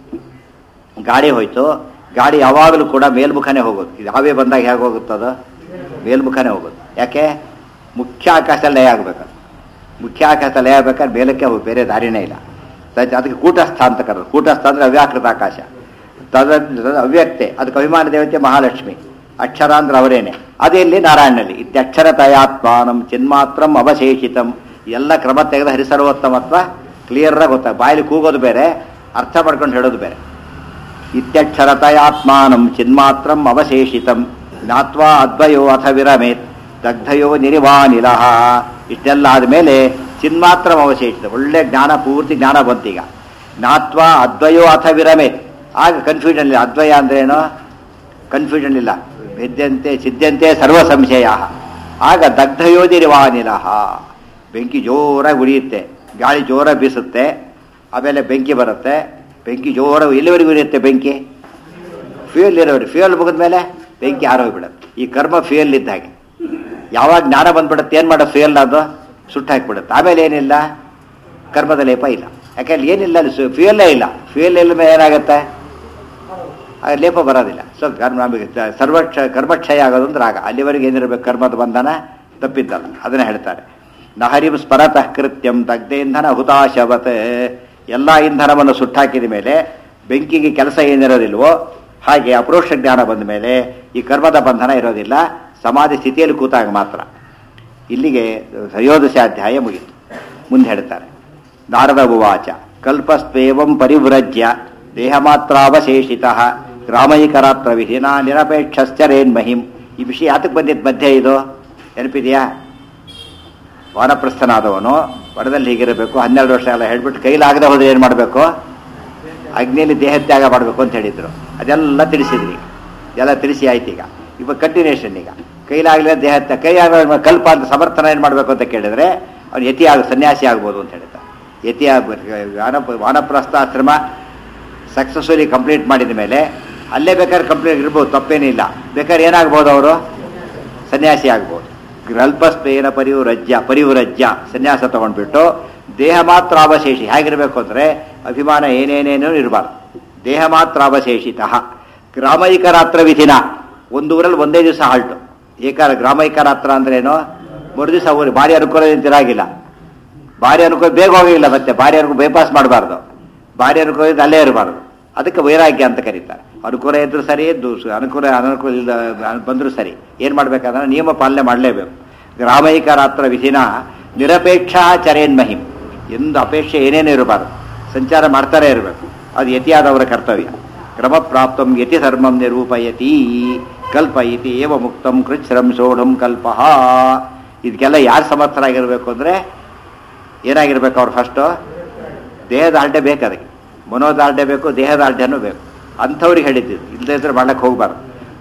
ಗಾಡಿ ಹೋಯ್ತು ಗಾಡಿ ಯಾವಾಗಲೂ ಕೂಡ ಮೇಲ್ಮುಖನೇ ಹೋಗೋದು ಇದು ಹಾವೇ ಬಂದಾಗ ಹೇಗೆ ಹೋಗುತ್ತದ ಮೇಲ್ಮುಖನೇ ಹೋಗೋದು ಯಾಕೆ ಮುಖ್ಯ ಆಕಾಶ ಲಯ ಆಗಬೇಕು ಮುಖ್ಯ ಆಕಾಶ ಲಯ ಆಗ್ಬೇಕಾದ್ರೆ ಮೇಲಕ್ಕೆ ಹೋಗಿ ಬೇರೆ ದಾರಿನೇ ಇಲ್ಲ ತಚ್ಚ- ಅದಕ್ಕೆ ಕೂಟಸ್ಥ ಅಂತ ಕರೆದು ಕೂಟಸ್ಥ ಅಂದರೆ ಅವ್ಯಾಕೃತ ಆಕಾಶ ತದ ತದ ಅವ್ಯಕ್ತೆ ಅದಕ್ಕೆ ಅಭಿಮಾನ ದೇವತೆ ಮಹಾಲಕ್ಷ್ಮಿ ಅಕ್ಷರ ಅಂದ್ರೆ ಅವರೇನೆ ಅದೇ ಇಲ್ಲಿ ನಾರಾಯಣನಲ್ಲಿ ಇತ್ಯಕ್ಷರತಯಾತ್ಮಾನಂ ಚಿನ್ಮಾತ್ರಂ ಅವಶೇಷಿತಂ ಎಲ್ಲ ಕ್ರಮ ತೆಗೆದ ಹರಿಸರ್ವೋತ್ತಮತ್ವ ಕ್ಲಿಯರಾಗಿ ಗೊತ್ತಾಗ ಬಾಯಲ್ಲಿ ಕೂಗೋದು ಬೇರೆ ಅರ್ಥ ಮಾಡ್ಕೊಂಡು ಹೇಳೋದು ಬೇರೆ ಇತ್ಯಕ್ಷರತಯಾತ್ಮಾನಂ ಚಿನ್ಮಾತ್ರಂ ಅವಶೇಷಿತಂ ಜ್ಞಾತ್ವಾ ಅದ್ವಯೋ ಅಥ ವಿರಮೇತ್ ದಗ್ಧಯೋ ನಿರಿವಾನಿಲಹ ಇಷ್ಟೆಲ್ಲ ಆದಮೇಲೆ ಚಿನ್ಮಾತ್ರಂ ಅವಶೇಷಿತ ಒಳ್ಳೆ ಜ್ಞಾನ ಪೂರ್ತಿ ಜ್ಞಾನ ಬಂತೀಗ ಜ್ಞಾತ್ವಾ ಅದ್ವಯೋ ಅಥ ವಿರಮೇತ್ ಆಗ ಕನ್ಫ್ಯೂಷನ್ ಇಲ್ಲ ಅದ್ವಯ ಅಂದ್ರೇನು ಕನ್ಫ್ಯೂಷನ್ ಇಲ್ಲ ಭಿದ್ಯಂತೆ ಸಿದ್ಧಂತೆ ಸರ್ವ ಸಂಶಯ ಆಗ ದಗ್ಧಯೋಧಿರಿವಾನಿಲಹ ಬೆಂಕಿ ಜೋರಾಗಿ ಉರಿಯುತ್ತೆ ಗಾಳಿ ಜೋರಾಗಿ ಬೀಸುತ್ತೆ ಆಮೇಲೆ ಬೆಂಕಿ ಬರುತ್ತೆ ಬೆಂಕಿ ಜೋರಾಗಿ ಎಲ್ಲಿವರೆಗೂ ಉರಿಯುತ್ತೆ ಬೆಂಕಿ ಫ್ಯೂಯಲ್ ಇರೋರು ಫ್ಯೂಯಲ್ ಮುಗಿದ ಮೇಲೆ ಬೆಂಕಿ ಆರೋಗ್ಬಿಡುತ್ತೆ ಈ ಕರ್ಮ ಫ್ಯೂಯಲ್ ಇದ್ದ ಹಾಗೆ ಯಾವಾಗ ಜ್ಞಾನ ಬಂದ್ಬಿಡುತ್ತೆ ಏನು ಮಾಡೋ ಫ್ಯೂಯಲ್ ಅದು ಸುಟ್ಟು ಹಾಕಿಬಿಡುತ್ತೆ ಆಮೇಲೆ ಏನಿಲ್ಲ ಕರ್ಮದ ಲೇಪ ಇಲ್ಲ ಯಾಕಂದ್ರೆ ಏನಿಲ್ಲ ಅಲ್ಲಿ ಫ್ಯೂಯಲ್ಲೇ ಇಲ್ಲ ಫ್ಯೂಯಲ್ ಇಲ್ಲ ಮೇಲೆ ಏನಾಗುತ್ತೆ ಆಗ ಲೇಪ ಬರೋದಿಲ್ಲ ಸೊ ಕರ್ಮ ನಮಗೆ ತ- ಸರ್ವಕ್ಷ ಕರ್ಮಕ್ಷಯ ಆಗೋದು ಅಂದ್ರೆ ಆಗ ಅಲ್ಲಿವರೆಗೆ ಏನಿರಬೇಕು ಕರ್ಮದ ಬಂಧನ ತಪ್ಪಿದ್ದಲ್ಲ ಅದನ್ನ ಹೇಳ್ತಾರೆ ನಹರಿಂ ಸ್ಮರತಃ ಕೃತ್ಯಂ ದಗ್ಧೇಂಧನ ಹುತಾಶವತ್ ಎಲ್ಲ ಇಂಧನವನ್ನು ಸುಟ್ಟಾಕಿದ ಮೇಲೆ ಬೆಂಕಿಗೆ ಕೆಲಸ ಏನಿರೋದಿಲ್ವೋ ಹಾಗೆ ಅಪರೋಕ್ಷ ಜ್ಞಾನ ಬಂದ ಮೇಲೆ ಈ ಕರ್ಮದ ಬಂಧನ ಇರೋದಿಲ್ಲ ಸಮಾಧಿ ಸ್ಥಿತಿಯಲ್ಲಿ ಕೂತಾಗ ಮಾತ್ರ ಇಲ್ಲಿಗೆ ತ್ರಯೋದಶಾಧ್ಯಾಯ ಮುಗಿತು ಮುಂದೆ ಹೇಳ್ತಾರೆ ನಾರದ ಉವಾಚ ಕಲ್ಪಸ್ವೇವಂ ಪರಿವ್ರಜ್ಯ ದೇಹಮಾತ್ರಾವಶೇಷಿತ ಗ್ರಾಮೈಕರಾತ್ರ ವಿಧಿನ ನಿರಪೇಕ್ಷಶ್ಚರೇನ್ ಮಹಿಂ ಈ ವಿಷಯ ಯಾತಕ್ಕೆ ಬಂದಿದ್ದು ಮಧ್ಯೆ ಇದು ನೆನಪಿದೆಯಾ ವಾನಪ್ರಸ್ಥನಾದವನು ವಡದಲ್ಲಿ ಹೀಗಿರಬೇಕು ಹನ್ನೆರಡು ವರ್ಷ ಎಲ್ಲ ಹೇಳ್ಬಿಟ್ಟು ಕೈಲಾಗದೆ ಹೋದ್ರೆ ಏನು ಮಾಡಬೇಕು ಅಗ್ನಿಯಲ್ಲಿ ದೇಹತ್ಯಾಗ ಮಾಡಬೇಕು ಅಂತ ಹೇಳಿದ್ರು ಅದೆಲ್ಲ ತಿಳಿಸಿದ್ರಿ ಎಲ್ಲ ತಿಳಿಸಿ ಆಯ್ತು ಈಗ ಇವಾಗ ಕಂಟಿನ್ಯೂಷನ್ ಈಗ ಕೈಲಾಗಲಿಲ್ಲ ದೇಹ ಕೈ ಆಗ ಕಲ್ಪ ಅಂತ ಸಮರ್ಥನ ಏನು ಮಾಡಬೇಕು ಅಂತ ಕೇಳಿದ್ರೆ ಅವ್ನು ಯತಿ ಆಗ ಸನ್ಯಾಸಿ ಆಗ್ಬೋದು ಅಂತ ಹೇಳ್ತಾರೆ ಯತಿ ಆಗ್ಬೇಕು ವಾನಪ ವಾನಪ್ರಸ್ಥಾಶ್ರಮ ಸಕ್ಸಸ್ಫುಲಿ ಕಂಪ್ಲೀಟ್ ಮಾಡಿದ ಮೇಲೆ ಅಲ್ಲೇ ಬೇಕಾದ್ರೆ ಕಂಪ್ಲೀಟ್ ಇರ್ಬೋದು ತಪ್ಪೇನಿಲ್ಲ ಬೇಕಾದ್ರೆ ಏನಾಗ್ಬೋದು ಅವರು ಸನ್ಯಾಸಿ ಆಗ್ಬೋದು ಗ್ರಲ್ಪಸ್ಪೇನ ಪರಿವ್ರಜ್ಯ ಪರಿವ್ರಜ್ಯ ಸನ್ಯಾಸ ತಗೊಂಡ್ಬಿಟ್ಟು ದೇಹ ಮಾತ್ರ ಅವಶೇಷಿ ಹೇಗಿರಬೇಕು ಅಂದರೆ ಅಭಿಮಾನ ಏನೇನೇನೂ ಇರಬಾರ್ದು ದೇಹ ಮಾತ್ರ ಅವಶೇಷಿತ ಗ್ರಾಮೈಕರಾತ್ರ ವಿಧಿನ ಒಂದು ಊರಲ್ಲಿ ಒಂದೇ ದಿವಸ ಹಾಲ್ಟು ಏಕಾರ ಗ್ರಾಮೈಕರಾತ್ರ ಅಂದ್ರೇನು ಮೂರು ದಿವಸ ಊರಿ ಭಾರಿ ಅನುಕೂಲ ನಿಂತಿರಾಗಿಲ್ಲ ಭಾರಿ ಅನುಕೂಲ ಬೇಗ ಹೋಗಿಲ್ಲ ಮತ್ತೆ ಭಾರಿ ಅನುಕೂಲ ಬೈಪಾಸ್ ಮಾಡಬಾರ್ದು ಭಾರಿ ಅನುಕೂಲ ಇದ್ದು ಅಲ್ಲೇ ಇರಬಾರ್ದು ಅದಕ್ಕೆ ವೈರಾಗ್ಯ ಅಂತ ಕರೀತಾರೆ ಅನುಕೂಲ ಇದ್ರೂ ಸರಿ ದೂಸ ಅನುಕೂಲ ಅನನುಕೂಲ ಇಲ್ಲ ಬಂದರೂ ಸರಿ ಏನು ಮಾಡ್ಬೇಕಂದ್ರೆ ನಿಯಮ ಪಾಲನೆ ಮಾಡಲೇಬೇಕು ಗ್ರಾಮೈಕರಾತ್ರ ವಿಧಿನ ನಿರಪೇಕ್ಷ ಚರೇನ್ ಮಹಿಂ ಎಂದು ಅಪೇಕ್ಷೆ ಏನೇನು ಇರಬಾರ್ದು ಸಂಚಾರ ಮಾಡ್ತಾನೆ ಇರಬೇಕು ಅದು ಯತಿಯಾದವರ ಕರ್ತವ್ಯ ಕ್ರಮ ಪ್ರಾಪ್ತಂ ಯತಿ ಧರ್ಮಂ ನಿರೂಪಯತಿ ಕಲ್ಪಯತಿ ಏವ ಮುಕ್ತಂ ಕೃಚ್ಛ್ರಂ ಸೋಢಂ ಕಲ್ಪಃ ಇದಕ್ಕೆಲ್ಲ ಯಾರು ಸಮರ್ಥರಾಗಿರ್ಬೇಕು ಅಂದರೆ ಏನಾಗಿರ್ಬೇಕು ಅವ್ರು ಫಸ್ಟು ದೇಹದ ಅಡ್ಡೆ ಬೇಕು ಅದಕ್ಕೆ ಮನೋದ ಅಡ್ಡೆ ಬೇಕು ದೇಹದ ಅಡ್ಡೆನೂ ಬೇಕು ಅಂಥವ್ರಿಗೆ ಹೇಳಿದ್ದು ಇಲ್ಲದೇ ಇದ್ರೆ ಮಾಡಕ್ಕೆ ಹೋಗ್ಬಾರ್ದು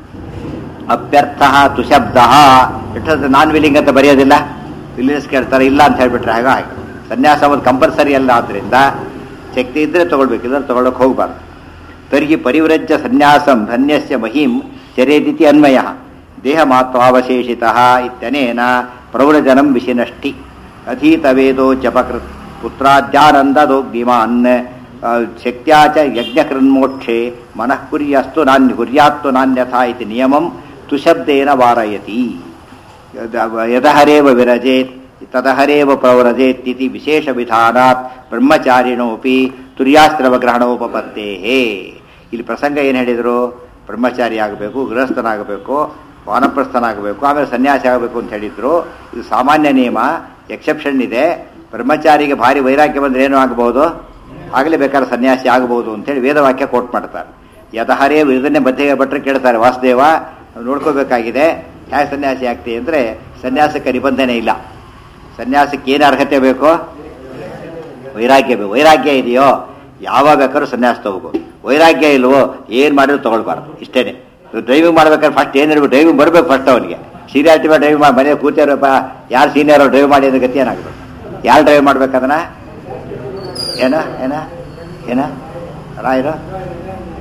ಅಭ್ಯರ್ಥ ತುಶಬ್ದ ಇಟ್ಟದ ನಾನ್ ವಿಲಿಂಗ್ ಅಂತ ಬರೆಯೋದಿಲ್ಲ ವಿಲಿಯನ್ಸ್ ಕೇಳ್ತಾರೆ ಇಲ್ಲ ಅಂತ ಹೇಳ್ಬಿಟ್ರೆ ಹಾಗ ಹಾಗೆ ಸನ್ಯಾಸ ಒಂದು ಕಂಪಲ್ಸರಿ ಅಲ್ಲ ಆದ್ರಿಂದ ಶಕ್ತಿ ಇದ್ರೆ ತಗೊಳ್ಬೇಕು ಇದ್ರೆ ತಗೊಳಕ್ ಹೋಗ್ಬಾರ್ದು ತರ್ಹಿ ಪರಿವ್ರಜ್ಯ ಸನ್ಯಾಸಂ ಧನ್ಯಸ್ಯ ಮಹಿಂ ಚರೇದಿತಿ ಅನ್ವಯ ದೇಹ ಮಾತ್ವಾವಶೇಷಿತ ಇತ್ಯನೇನ ಪ್ರೌಢಜನಂ ವಿಶಿನಷ್ಟಿ ಅಧೀತ ವೇದೋ ಜಪಕೃತ್ ಪುತ್ರಾದ್ಯಾನಂದದೋಗ್ಧಿಮಾನ್ ಶಕ್ತ್ಯಾ ಚ ಯಜ್ಞಕೃನ್ಮೋಕ್ಷೆ ಮನಃ ಕುರ್ಯಸ್ತು ನಾನ್ಯ ಕುರ್ಯಾತ್ತು ನಾನ್ಯಥಾ ಇತಿ ನಿಯಮಂ ತುಶಬ್ದೇನ ವಾರಯತಿ ಯದಹರೇವ ವಿರಜೇತ್ ತದಹರೇವ ಪ್ರವ್ರಜೇತ್ ಇತಿ ವಿಶೇಷ ವಿಧಾನಾತ್ ಬ್ರಹ್ಮಚಾರಿಣೋಪಿ ತುರ್ಯಾಸ್ತ್ರವ ಗ್ರಹಣೋಪತ್ತೇಹೇ ಇಲ್ಲಿ ಪ್ರಸಂಗ ಏನು ಹೇಳಿದರು ಬ್ರಹ್ಮಚಾರಿ ಆಗಬೇಕು ಗೃಹಸ್ಥನಾಗಬೇಕು ವಾನಪ್ರಸ್ಥನಾಗಬೇಕು ಆಮೇಲೆ ಸನ್ಯಾಸಿ ಆಗಬೇಕು ಅಂತ ಹೇಳಿದ್ರು ಇದು ಸಾಮಾನ್ಯ ನಿಯಮ ಎಕ್ಸೆಪ್ಷನ್ ಇದೆ ಬ್ರಹ್ಮಚಾರಿಗೆ ಭಾರಿ ವೈರಾಗ್ಯ ಬಂದ್ರೆ ಏನು ಆಗಬಹುದು ಆಗಲೇ ಬೇಕಾದ್ರೆ ಸನ್ಯಾಸಿ ಆಗಬಹುದು ಅಂತೇಳಿ ವೇದವಾಕ್ಯ ಕೋಟ್ ಮಾಡ್ತಾರೆ ಯದಹರೇ ಇದನ್ನೇ ಮಧ್ಯೆ ಭಟ್ರು ಕೇಳ್ತಾರೆ ವಾಸುದೇವ ನಾವು ನೋಡ್ಕೋಬೇಕಾಗಿದೆ ಹೇಗೆ ಸನ್ಯಾಸಿ ಆಗ್ತೀವಿ ಅಂದರೆ ಸನ್ಯಾಸಕ್ಕೆ ನಿಬಂಧನೆ ಇಲ್ಲ ಸನ್ಯಾಸಕ್ಕೆ ಏನು ಅರ್ಹತೆ ಬೇಕು ವೈರಾಗ್ಯ ಬೇಕು ವೈರಾಗ್ಯ ಇದೆಯೋ ಯಾವಾಗ ಬೇಕಾದ್ರೂ ಸನ್ಯಾಸ ತಗೋಬೋದು ವೈರಾಗ್ಯ ಇಲ್ವೋ ಏನು ಮಾಡಿದ್ರು ತಗೊಳ್ಬಾರ್ದು ಇಷ್ಟೇನೆ ಡ್ರೈವಿಂಗ್ ಮಾಡ್ಬೇಕಾದ್ರೆ ಫಸ್ಟ್ ಏನಿರ್ಬೇಕು ಡ್ರೈವಿಂಗ್ ಬರಬೇಕು ಫಸ್ಟ್ ಅವನಿಗೆ ಸೀನಿಯಾರಿಟಿ ಮೇಲೆ ಡ್ರೈವಿಂಗ್ ಮಾಡಿ ಮನೆ ಕೂತಿರಪ್ಪ ಯಾರು ಸೀನಿಯರ್ ಡ್ರೈವ್ ಮಾಡಿ ಅಂದ್ರೆ ಗತಿ ಏನಾಗಬೇಕು ಯಾರು ಡ್ರೈವ್ ಮಾಡ್ಬೇಕದನ್ನ ಏನ ಏನ ಏನ ರಾಯರು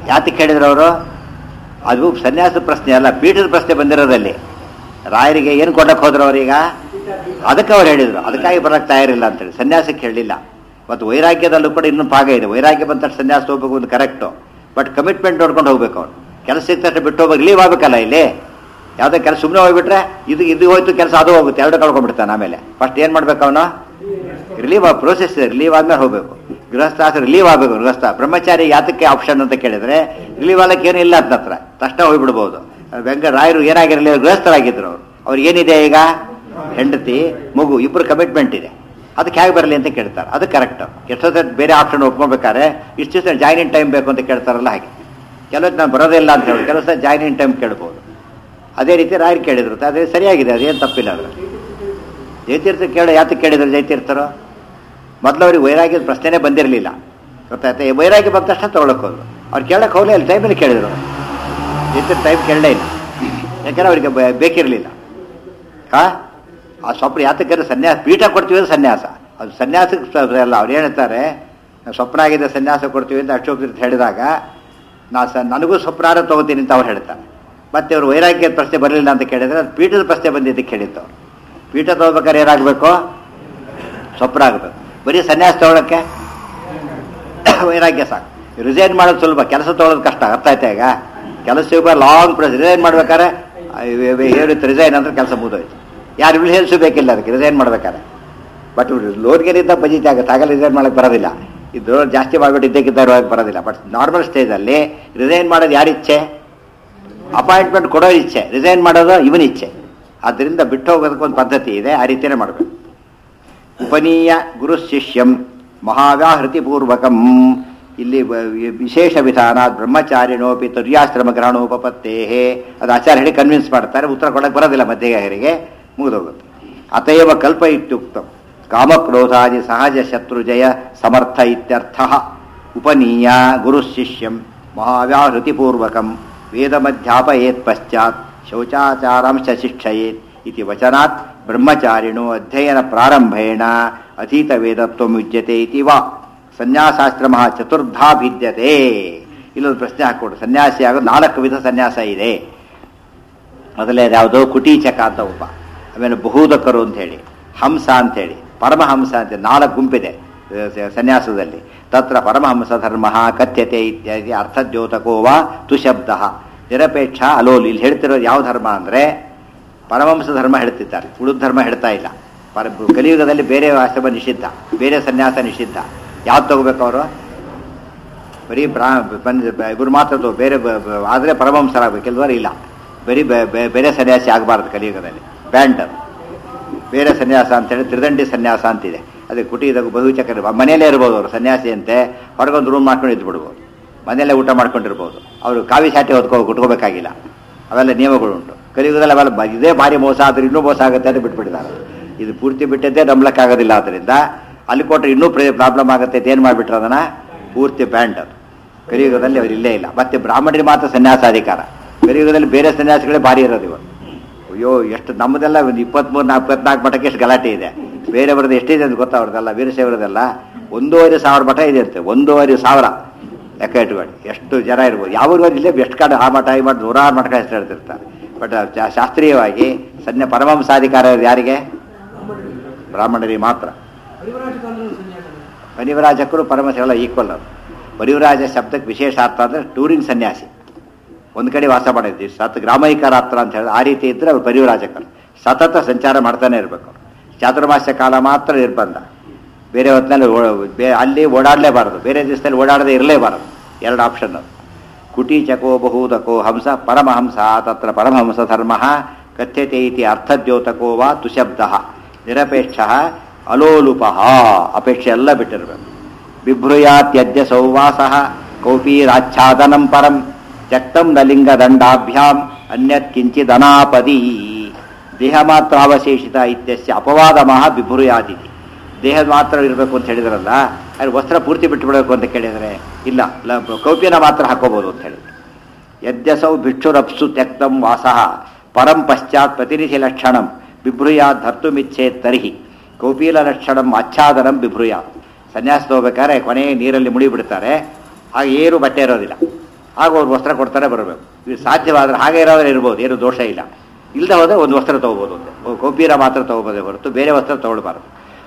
ಯಾತಕ್ಕೆ ಕೇಳಿದ್ರು ಅವರು ಅದು ಸನ್ಯಾಸ ಪ್ರಶ್ನೆ ಅಲ್ಲ ಪೀಠದ ಪ್ರಶ್ನೆ ಬಂದಿರೋದಲ್ಲಿ ರಾಯರಿಗೆ ಏನು ಕೊಡಕ್ಕೆ ಹೋದ್ರು ಅವರೀಗ ಅದಕ್ಕೆ ಅವ್ರು ಹೇಳಿದ್ರು ಅದಕ್ಕಾಗಿ ಬರಕ್ಕೆ ತಯಾರಿಲ್ಲ ಅಂತೇಳಿ ಸನ್ಯಾಸಕ್ಕೆ ಹೇಳಿಲ್ಲ ಮತ್ತು ವೈರಾಗ್ಯದಲ್ಲೂ ಕೂಡ ಇನ್ನೂ ಭಾಗ ಇದೆ ವೈರಾಗ್ಯ ಬಂದ ತಕ್ಷಣ ಸನ್ಯಾಸ ಹೋಗ್ಬೇಕು ಒಂದು ಕರೆಕ್ಟು ಬಟ್ ಕಮಿಟ್ಮೆಂಟ್ ನೋಡ್ಕೊಂಡು ಹೋಗ್ಬೇಕು ಅವ್ರು ಕೆಲಸ ಸಿಕ್ಕ ತಕ್ಷಣ ಬಿಟ್ಟು ಹೋಗ್ಬೇಕು ಲೀವ್ ಆಗ್ಬೇಕಲ್ಲ ಇಲ್ಲಿ ಯಾವುದೇ ಕೆಲಸ ಸುಮ್ಮನೆ ಹೋಗ್ಬಿಟ್ರೆ ಇದು ಇದು ಹೋಯ್ತು ಕೆಲಸ ಅದು ಹೋಗುತ್ತೆ ಎರಡು ಕಳ್ಕೊಂಡ್ಬಿಡ್ತಾನೆ ಆಮೇಲೆ ಫಸ್ಟ್ ಏನು ಮಾಡ್ಬೇಕು ಅವನು ರಿಲೀವ್ ಪ್ರೋಸೆಸ್ ರಿಲೀವ್ ಆದ್ಮೇಲೆ ಹೋಗ್ಬೇಕು ಗೃಹಸ್ಥ ರಿಲೀವ್ ಆಗಬೇಕು ಗೃಹಸ್ಥ ಬ್ರಹ್ಮಚಾರಿ ಯಾತಕ್ಕೆ ಆಪ್ಷನ್ ಅಂತ ಕೇಳಿದ್ರೆ ರಿಲೀವ್ ಆಗಕ್ಕೆ ಏನು ಇಲ್ಲ ಅಂತ ಹತ್ರ ತಕ್ಷಣ ಹೋಗ್ಬಿಡ್ಬೋದು ವೆಂಕ ರಾಯರು ಏನಾಗಿರಲಿಲ್ಲ ಗೃಹಸ್ಥರಾಗಿದ್ರು ಅವರು ಅವ್ರಿಗೆ ಏನಿದೆ ಈಗ ಹೆಂಡತಿ ಮಗು ಇಬ್ಬರು ಕಮಿಟ್ಮೆಂಟ್ ಇದೆ ಅದಕ್ಕೆ ಹೇಗೆ ಬರಲಿ ಅಂತ ಕೇಳ್ತಾರೆ ಅದು ಕರೆಕ್ಟ್ ಎಷ್ಟೋ ಸಲ ಬೇರೆ ಆಪ್ಷನ್ ಒಪ್ಕೊಬೇಕಾದ್ರೆ ಇಷ್ಟು ದಿವಸ ಜಾಯ್ನ್ ಇನ್ ಟೈಮ್ ಬೇಕು ಅಂತ ಕೇಳ್ತಾರಲ್ಲ ಹಾಗೆ ಕೆಲವತ್ತು ನಾನು ಬರೋದಿಲ್ಲ ಅಂತ ಹೇಳಿ ಕೆಲವು ಸಲ ಜಾಯ್ನ್ ಇನ್ ಟೈಮ್ ಕೇಳ್ಬೋದು ಅದೇ ರೀತಿ ರಾಯರು ಕೇಳಿದ್ರು ಅದೇ ಸರಿಯಾಗಿದೆ ಅದೇನು ತಪ್ಪಿಲ್ಲ ಅದ್ರ ಜಯತೀರ್ಥ ಕೇಳ ಯಾತಕ್ಕೆ ಕೇಳಿದ್ರು ಜಯತೀರ್ಥರು ಮೊದಲು ಅವ್ರಿಗೆ ವೈರಾಗ್ಯದ ಪ್ರಶ್ನೆನೇ ಬಂದಿರಲಿಲ್ಲ ಗೊತ್ತಾಯ್ತಾ ಈ ವೈರಾಗ್ಯ ಬಂದ ತಕ್ಷಣ ತೊಗೊಳಕ್ಕೆ ಹೋದ್ರು ಅವ್ರು ಕೇಳಕ್ಕೆ ಹೋಗಲೇ ಅಲ್ಲಿ ಟೈಮಲ್ಲಿ ಕೇಳಿದ್ರು ಜಯತೀರ್ಥ ಟೈಮ್ ಕೇಳಲೇ ಇಲ್ಲ ಯಾಕಂದ್ರೆ ಅವರಿಗೆ ಬ- ಬೇಕಿರಲಿಲ್ಲ ಹಾ ಆ ಸ್ವಪ್ನ ಯಾತಕ್ಕೆ ಸನ್ಯಾಸ ಪೀಠ ಕೊಡ್ತೀವಿ ಅಂದ್ರೆ ಸನ್ಯಾಸ ಅದು ಸನ್ಯಾಸಕ್ಕೆ ಸ- ಅಲ್ಲ ಅವ್ರು ಹೇಳ್ತಾರೆ ನಾವು ಸ್ವಪ್ನ ಆಗಿದೆ ಸನ್ಯಾಸ ಕೊಡ್ತೀವಿ ಅಂತ ಅಶೋಕ್ ತೀರ್ಥ ಹೇಳಿದಾಗ ನಾ ಸ ನನಗೂ ಸ್ವಪ್ನಾರ ತಗೋತೀನಿ ಅಂತ ಅವ್ರು ಹೇಳ್ತಾರೆ ಮತ್ತೆ ಅವರು ವೈರಾಗ್ಯದ ಪ್ರಶ್ನೆ ಬರಲಿಲ್ಲ ಅಂತ ಕೇಳಿದ್ರೆ ಅದು ಪೀಠದ ಪ್ರಶ್ನೆ ಬಂದಿದ್ದಕ್ಕೆ ಕೇಳಿತ್ತು ಅವ್ರು ಪೀಠ ತಗೋಬೇಕಾದ್ರೆ ಏನಾಗಬೇಕು ಸ್ವಪ್ನ ಆಗಬೇಕು ಬರೀ ಸನ್ಯಾಸ ತಗೊಳಕ್ಕೆ ವೈರಾಗ್ಯ ಸಾಕು ರಿಸೈನ್ ಮಾಡೋದು ಸುಲಭ ಕೆಲಸ ತಗೊಳ್ಳೋದು ಕಷ್ಟ ಅರ್ಥ ಆಯ್ತಾ ಈಗ ಕೆಲಸ ಸಿಗುವ ಲಾಂಗ್ ಪ್ರೊಸೆಸ್ ರಿಸೈನ್ ಮಾಡ್ಬೇಕಾದ್ರೆ ಹೇಳಿತ್ತು ರಿಸೈನ್ ಅಂದ್ರೆ ಕೆಲಸ ಮುಗಿದೋಯ್ತು ಯಾರು ಇಲ್ಲಿ ಹೇಳ್ಸು ಬೇಕಿಲ್ಲ ಅದಕ್ಕೆ ರಿಸೈನ್ ಮಾಡ್ಬೇಕಾದ್ರೆ ಬಟ್ ಲೋನ್ಗೆನಿಂದ ಬಜೆಟ್ ಆಗುತ್ತೆ ಆಗಲ್ಲ ರಿಸೈನ್ ಮಾಡಕ್ಕೆ ಬರೋದಿಲ್ಲ ಇದು ಜಾಸ್ತಿ ಮಾಡಿಬಿಟ್ಟು ಇದ್ದಕ್ಕಿದ್ದ ಬರೋದಿಲ್ಲ ಬಟ್ ನಾರ್ಮಲ್ ಸ್ಟೇಜಲ್ಲಿ ರಿಸೈನ್ ಮಾಡೋದು ಯಾರ ಇಚ್ಛೆ ಅಪಾಯಿಂಟ್ಮೆಂಟ್ ಕೊಡೋ ಇಚ್ಛೆ ರಿಸೈನ್ ಮಾಡೋದು ಇವನ ಇಚ್ಛೆ ಆದ್ದರಿಂದ ಬಿಟ್ಟು ಹೋಗೋದಕ್ಕೆ ಒಂದು ಪದ್ಧತಿ ಇದೆ ಆ ರೀತಿಯೇ ಮಾಡಬೇಕು ಉಪನೀಯ ಗುರು ಶಿಷ್ಯಂ ಮಹಾವ್ಯಾಹೃತಿ ಪೂರ್ವಕಂ ಇಲ್ಲಿ ವ- ವಿಶೇಷ ವಿಧಾನ ಬ್ರಹ್ಮಚಾರಿಣೋಪಿ ತುರ್ಯಾಶ್ರಮ ಗ್ರಹಣೋಪತ್ತೇ ಅದು ಆಚಾರ್ಯ ಹೇಳಿ ಕನ್ವಿನ್ಸ್ ಮಾಡ್ತಾರೆ ಉತ್ತರ ಕೊಡಕ್ಕೆ ಬರೋದಿಲ್ಲ ಮಧ್ಯಗಾರರಿಗೆ ಮುಗಿದೋಗುತ್ತೆ ಅತಯವ ಕಲ್ಪ ಇತ್ಯುಕ್ತ ಕಾಮಕ್ರೋಧಾದಿ ಸಹಜ ಶತ್ರುಜಯ ಸಮರ್ಥ ಇತ್ಯರ್ಥ ಉಪನೀಯ ಗುರು ಶಿಷ್ಯಂ ಮಹಾವ್ಯಾಹೃತಿ ಪೂರ್ವಕಂ ವೇದಮಧ್ಯಾಪಯೇತ್ ಪಶ್ಚಾತ್ ಶೌಚಾಚಾರಾಂಶ ಶಿಕ್ಷಯೇತ್ ಇತಿ ವಚನಾತ್ ಬ್ರಹ್ಮಚಾರಿಣೋ ಅಧ್ಯಯನ ಪ್ರಾರಂಭೇಣ ಅಧೀತ ವೇದತ್ವ ಯುಜ್ಯತೆ ಇತಿ ವಾ ಸನ್ಯಾಸಾಶ್ರಮ ಚತುರ್ಧಾ ಭಿದ್ಯತೆ ಇಲ್ಲೊಂದು ಪ್ರಶ್ನೆ ಹಾಕೊಡು ಸನ್ಯಾಸಿ ಆಗೋದು ನಾಲ್ಕು ವಿಧ ಸನ್ಯಾಸ ಇದೆ ಮೊದಲೇ ಯಾವುದು ಕುಟೀಚಕ ಅಂತ ಒಬ್ಬ ಆಮೇಲೆ ಬಹುದಕರು ಅಂತ ಹೇಳಿ ಹಂಸ ಅಂತ ಹೇಳಿ ಪರಮಹಂಸ ಅಂತ ನಾಲ್ಕು ಗುಂಪಿದೆ ಅಹ್, ಸ- ಸನ್ಯಾಸದಲ್ಲಿ ತತ್ರ ಪರಮಹಂಸ ಧರ್ಮ ಕಥ್ಯತೆ ಇತ್ಯಾದಿ ಅರ್ಥದ್ಯೋತಕೋ ವಾ ತುಶಬ್ದ ನಿರಪೇಕ್ಷ ಅಲೋಲ್ ಇಲ್ಲಿ ಹೇಳ್ತಿರೋದು ಯಾವ ಧರ್ಮ ಅಂದ್ರೆ ಪರಮಹಂಸ ಧರ್ಮ ಹೇಳ್ತಿದ್ದಾರೆ ಉಳಿದ ಧರ್ಮ ಹೇಳ್ತಾ ಇಲ್ಲ ಪರ ಕಲಿಯುಗದಲ್ಲಿ ಬೇರೆ ಆಶ್ರಮ ನಿಷಿದ್ಧ ಬೇರೆ ಸನ್ಯಾಸ ನಿಷಿದ್ಧ ಯಾವ್ದು ತಗೋಬೇಕು ಅವರು ಬರೀ ಬ್ರಾ ಬಂದ್ ಇಬ್ಬರು ಮಾತ್ರ ತಗೋ ಬೇರೆ ಬ- ಬ- ಆದ್ರೆ ಪರಮಹಂಸರಾಗಬೇಕು ಕೆಲವರು ಇಲ್ಲ ಬರೀ ಬೆ- ಬೆ- ಬೇರೆ ಸನ್ಯಾಸಿ ಆಗಬಾರ್ದು ಕಲಿಯುಗದಲ್ಲಿ ಬ್ಯಾಂಡ್ ಅದು ಬೇರೆ ಸನ್ಯಾಸ ಅಂತೇಳಿ ತ್ರಿದಂಡಿ ಸನ್ಯಾಸ ಅಂತಿದೆ ಅದೇ ಕುಟೀದ ಬಹುಚಕ್ರ ಮನೆಯಲ್ಲೇ ಇರ್ಬೋದು ಅವರು ಸನ್ಯಾಸಿ ಅಂತೆ ಹೊರಗೊಂದು ರೂಮ್ ಮಾಡ್ಕೊಂಡು ಇದ್ದು ಬಿಡ್ಬೋದು ಮನೆಯಲ್ಲೇ ಊಟ ಮಾಡ್ಕೊಂಡಿರ್ಬೋದು ಅವರು ಕಾವಿ ಶಾಟಿ ಹೊತ್ಕೋ ಕುಟ್ಕೋಬೇಕಾಗಿಲ್ಲ ಅವೆಲ್ಲ ನಿಯಮಗಳು ಉಂಟು ಕಲಿಯುಗದಲ್ಲಿ ಅವೆಲ್ಲ ಬ- ಇದೇ ಭಾರಿ ಮೋಸ ಆದ್ರೆ ಇನ್ನೂ ಮೋಸ ಆಗುತ್ತೆ ಅಂತ ಬಿಟ್ಬಿಟ್ಟಿದ್ದಾರೆ ಇದು ಪೂರ್ತಿ ಬಿಟ್ಟಿದ್ದೇ ನಂಬ್ಲಕ್ಕಾಗೋದಿಲ್ಲ ಆದ್ದರಿಂದ ಅಲ್ಲಿ ಕೊಟ್ಟರೆ ಇನ್ನೂ ಪ್ರಾಬ್ಲಮ್ ಆಗುತ್ತೆ ಅಂತ ಏನು ಮಾಡಿಬಿಟ್ರೆ ಅದನ್ನ ಪೂರ್ತಿ ಬ್ಯಾಂಡ್ ಅದು ಕಲಿಯುಗದಲ್ಲಿ ಅವ್ರು ಇಲ್ಲೇ ಇಲ್ಲ ಮತ್ತೆ ಬ್ರಾಹ್ಮಣರಿಗೆ ಮಾತ್ರ ಸನ್ಯಾಸಾಧಿಕಾರ ಕಲಿಯುಗದಲ್ಲಿ ಬೇರೆ ಸನ್ಯಾಸಿಗಳೇ ಭಾರಿ ಇರೋದು ಇವರು ಅಯ್ಯೋ ಎಷ್ಟು ನಮ್ಮದೆಲ್ಲ ಒಂದು ಇಪ್ಪತ್ಮೂರು ನಾಲ್ಕು ಇಪ್ಪತ್ನಾಲ್ಕು ಮಠಕ್ಕೆ ಎಷ್ಟು ಗಲಾಟೆ ಇದೆ ಬೇರೆಯವ್ರದ್ದು ಎಷ್ಟಿದೆ ಅಂತ ಗೊತ್ತಾ ಅವ್ರದ್ದೆಲ್ಲ ವೀರಶೈವರದೆಲ್ಲ ಒಂದೂವರೆ ಸಾವಿರ ಮಠ ಇದೆ ಅಂತೆ ಒಂದೂವರೆ ಸಾವಿರ ಲೆಕ್ಕ ಇಟ್ಕೊಳ್ಳಿ ಎಷ್ಟು ಜನ ಇರ್ಬೋದು ಯಾವ ಇಲ್ಲೇ ಎಷ್ಟು ಕಾಡು ಆ ಮಠ ಈ ಮಠ ನೂರಾರು ಮಠ ಹೆಸರು ಹೇಳ್ತಿರ್ತಾರೆ ಬಟ್ ಶಾಸ್ತ್ರೀಯವಾಗಿ ಸನ್ಯ ಪರಮಂಸಾಧಿಕಾರ ಇರೋದು ಯಾರಿಗೆ ಬ್ರಾಹ್ಮಣರಿಗೆ ಮಾತ್ರ ಪರಿವರಾಜಕರು ಪರಮಶಿವಲ್ಲ ಈಕ್ವಲ್ ಅದು ಪರಿವರಾಜ ಶಬ್ದಕ್ಕೆ ವಿಶೇಷ ಅರ್ಥ ಅಂದರೆ ಟೂರಿಂಗ್ ಸನ್ಯಾಸಿ ಒಂದು ಕಡೆ ವಾಸ ಮಾಡಿದ್ವಿ ಸತ್ ಗ್ರಾಮೈಕರಾತ್ರ ಅಂತ ಹೇಳಿ ಆ ರೀತಿ ಇದ್ರೆ ಅವ್ರು ಪರಿವರಾಜಕರು ಸತತ ಸಂಚಾರ ಮಾಡ್ತಾನೆ ಇರಬೇಕು ಚಾತುರ್ಮಾಸ್ಯ ಕಾಲ ಮಾತ್ರ ನಿರ್ಬಂಧ ಬೇರೆ ಹೊತ್ತಿನಲ್ಲಿ ಓ- ಬೇ- ಅಲ್ಲಿ ಓಡಾಡಲೇಬಾರದು ಬೇರೆ ದಿವಸದಲ್ಲಿ ಓಡಾಡದೆ ಇರಲೇಬಾರದು ಎರಡು ಆಪ್ಷನ್ ಅದು ಕುಟೀಚಕೋ ಬಹುದಕೋ ಹಂಸ ಪರಮಹಂಸ ತತ್ರ ಪರಮಹಂಸ ಧರ್ಮ ಕಥ್ಯತೆ ಇತಿ ಅರ್ಥದ್ಯೋತಕೋ ವಾ ತುಶಬ್ದ ನಿರಪೇಕ್ಷ ಅಲೋಲುಪ ಅಪೇಕ್ಷೆ ಎಲ್ಲ ಬಿಟ್ಟಿರಬೇಕು ಬಿಭ್ರುಯಾತ್ಯದ್ಯ ಸೌವಾಸ ಕೌಪೀರಾಚ್ಛಾದನಂ ಪರಂ ತ್ಯಕ್ತಂ ನ ಲಿಂಗದಂಡಾಭ್ಯಾಂ ಅನ್ಯತ್ ಕಿಂಚಿದನಾಪದಿ ದೇಹ ಮಾತ್ರ ಅವಶೇಷಿತ ಇತ್ಯಸ್ಯ ಅಪವಾದಮಃ ಬಿಭ್ರುಯಾದಿತಿ ದೇಹ ಮಾತ್ರ ಇರಬೇಕು ಅಂತ ಹೇಳಿದ್ರಲ್ಲ ಅಲ್ಲಿ ವಸ್ತ್ರ ಪೂರ್ತಿ ಬಿಟ್ಟು ಬಿಡಬೇಕು ಅಂತ ಕೇಳಿದರೆ ಇಲ್ಲ ಲ- ಕೌಪಿನ ಮಾತ್ರ ಹಾಕೋಬಹುದು ಅಂತ ಹೇಳಿದ್ರು ಯದ್ಯಸೌ ಭಿಕ್ಷುರಪ್ಸು ತ್ಯಕ್ತಂ ವಾಸಃ ಪರಂ ಪಶ್ಚಾತ್ ಪ್ರತಿನಿಧಿ ಲಕ್ಷಣಂ ಬಿಭ್ರುಯಾತ್ ಧರ್ತುಮಿಚ್ಛೇತ್ ತರ್ಹಿ ಕೌಪೀಲ ಲಕ್ಷಣಂ ಆಚ್ಛಾದನಂ ಬಿಭ್ರುಯಾತ್ ಸನ್ಯಾಸ ತಗೋಬೇಕಾದ್ರೆ ಕೊನೆಗೆ ನೀರಲ್ಲಿ ಮುಳಿ ಬಿಡ್ತಾರೆ ಆಗ ಏನು ಬಟ್ಟೆ ಇರೋದಿಲ್ಲ ಆಗ ಅವ್ರು ವಸ್ತ್ರ ಕೊಡ್ತಾರೆ ಬರಬೇಕು ಇದು ಸಾಧ್ಯವಾದ್ರೆ ಹಾಗೆ ಇರೋದ್ರೆ ಇರ್ಬೋದು ಏನು ದೋಷ ಇಲ್ಲ ಇಲ್ಲದೆ ಹೋದರೆ ಒಂದು ವಸ್ತ್ರ ತೊಗೋಬೋದು ಅಂತೆ ಕೌಪೀನ ಮಾತ್ರ ತೊಗೋಬೋದೇ ಹೊರತು ಬೇರೆ ವಸ್ತ್ರ ತೊಗೊಳ್ಬಾರ್ದು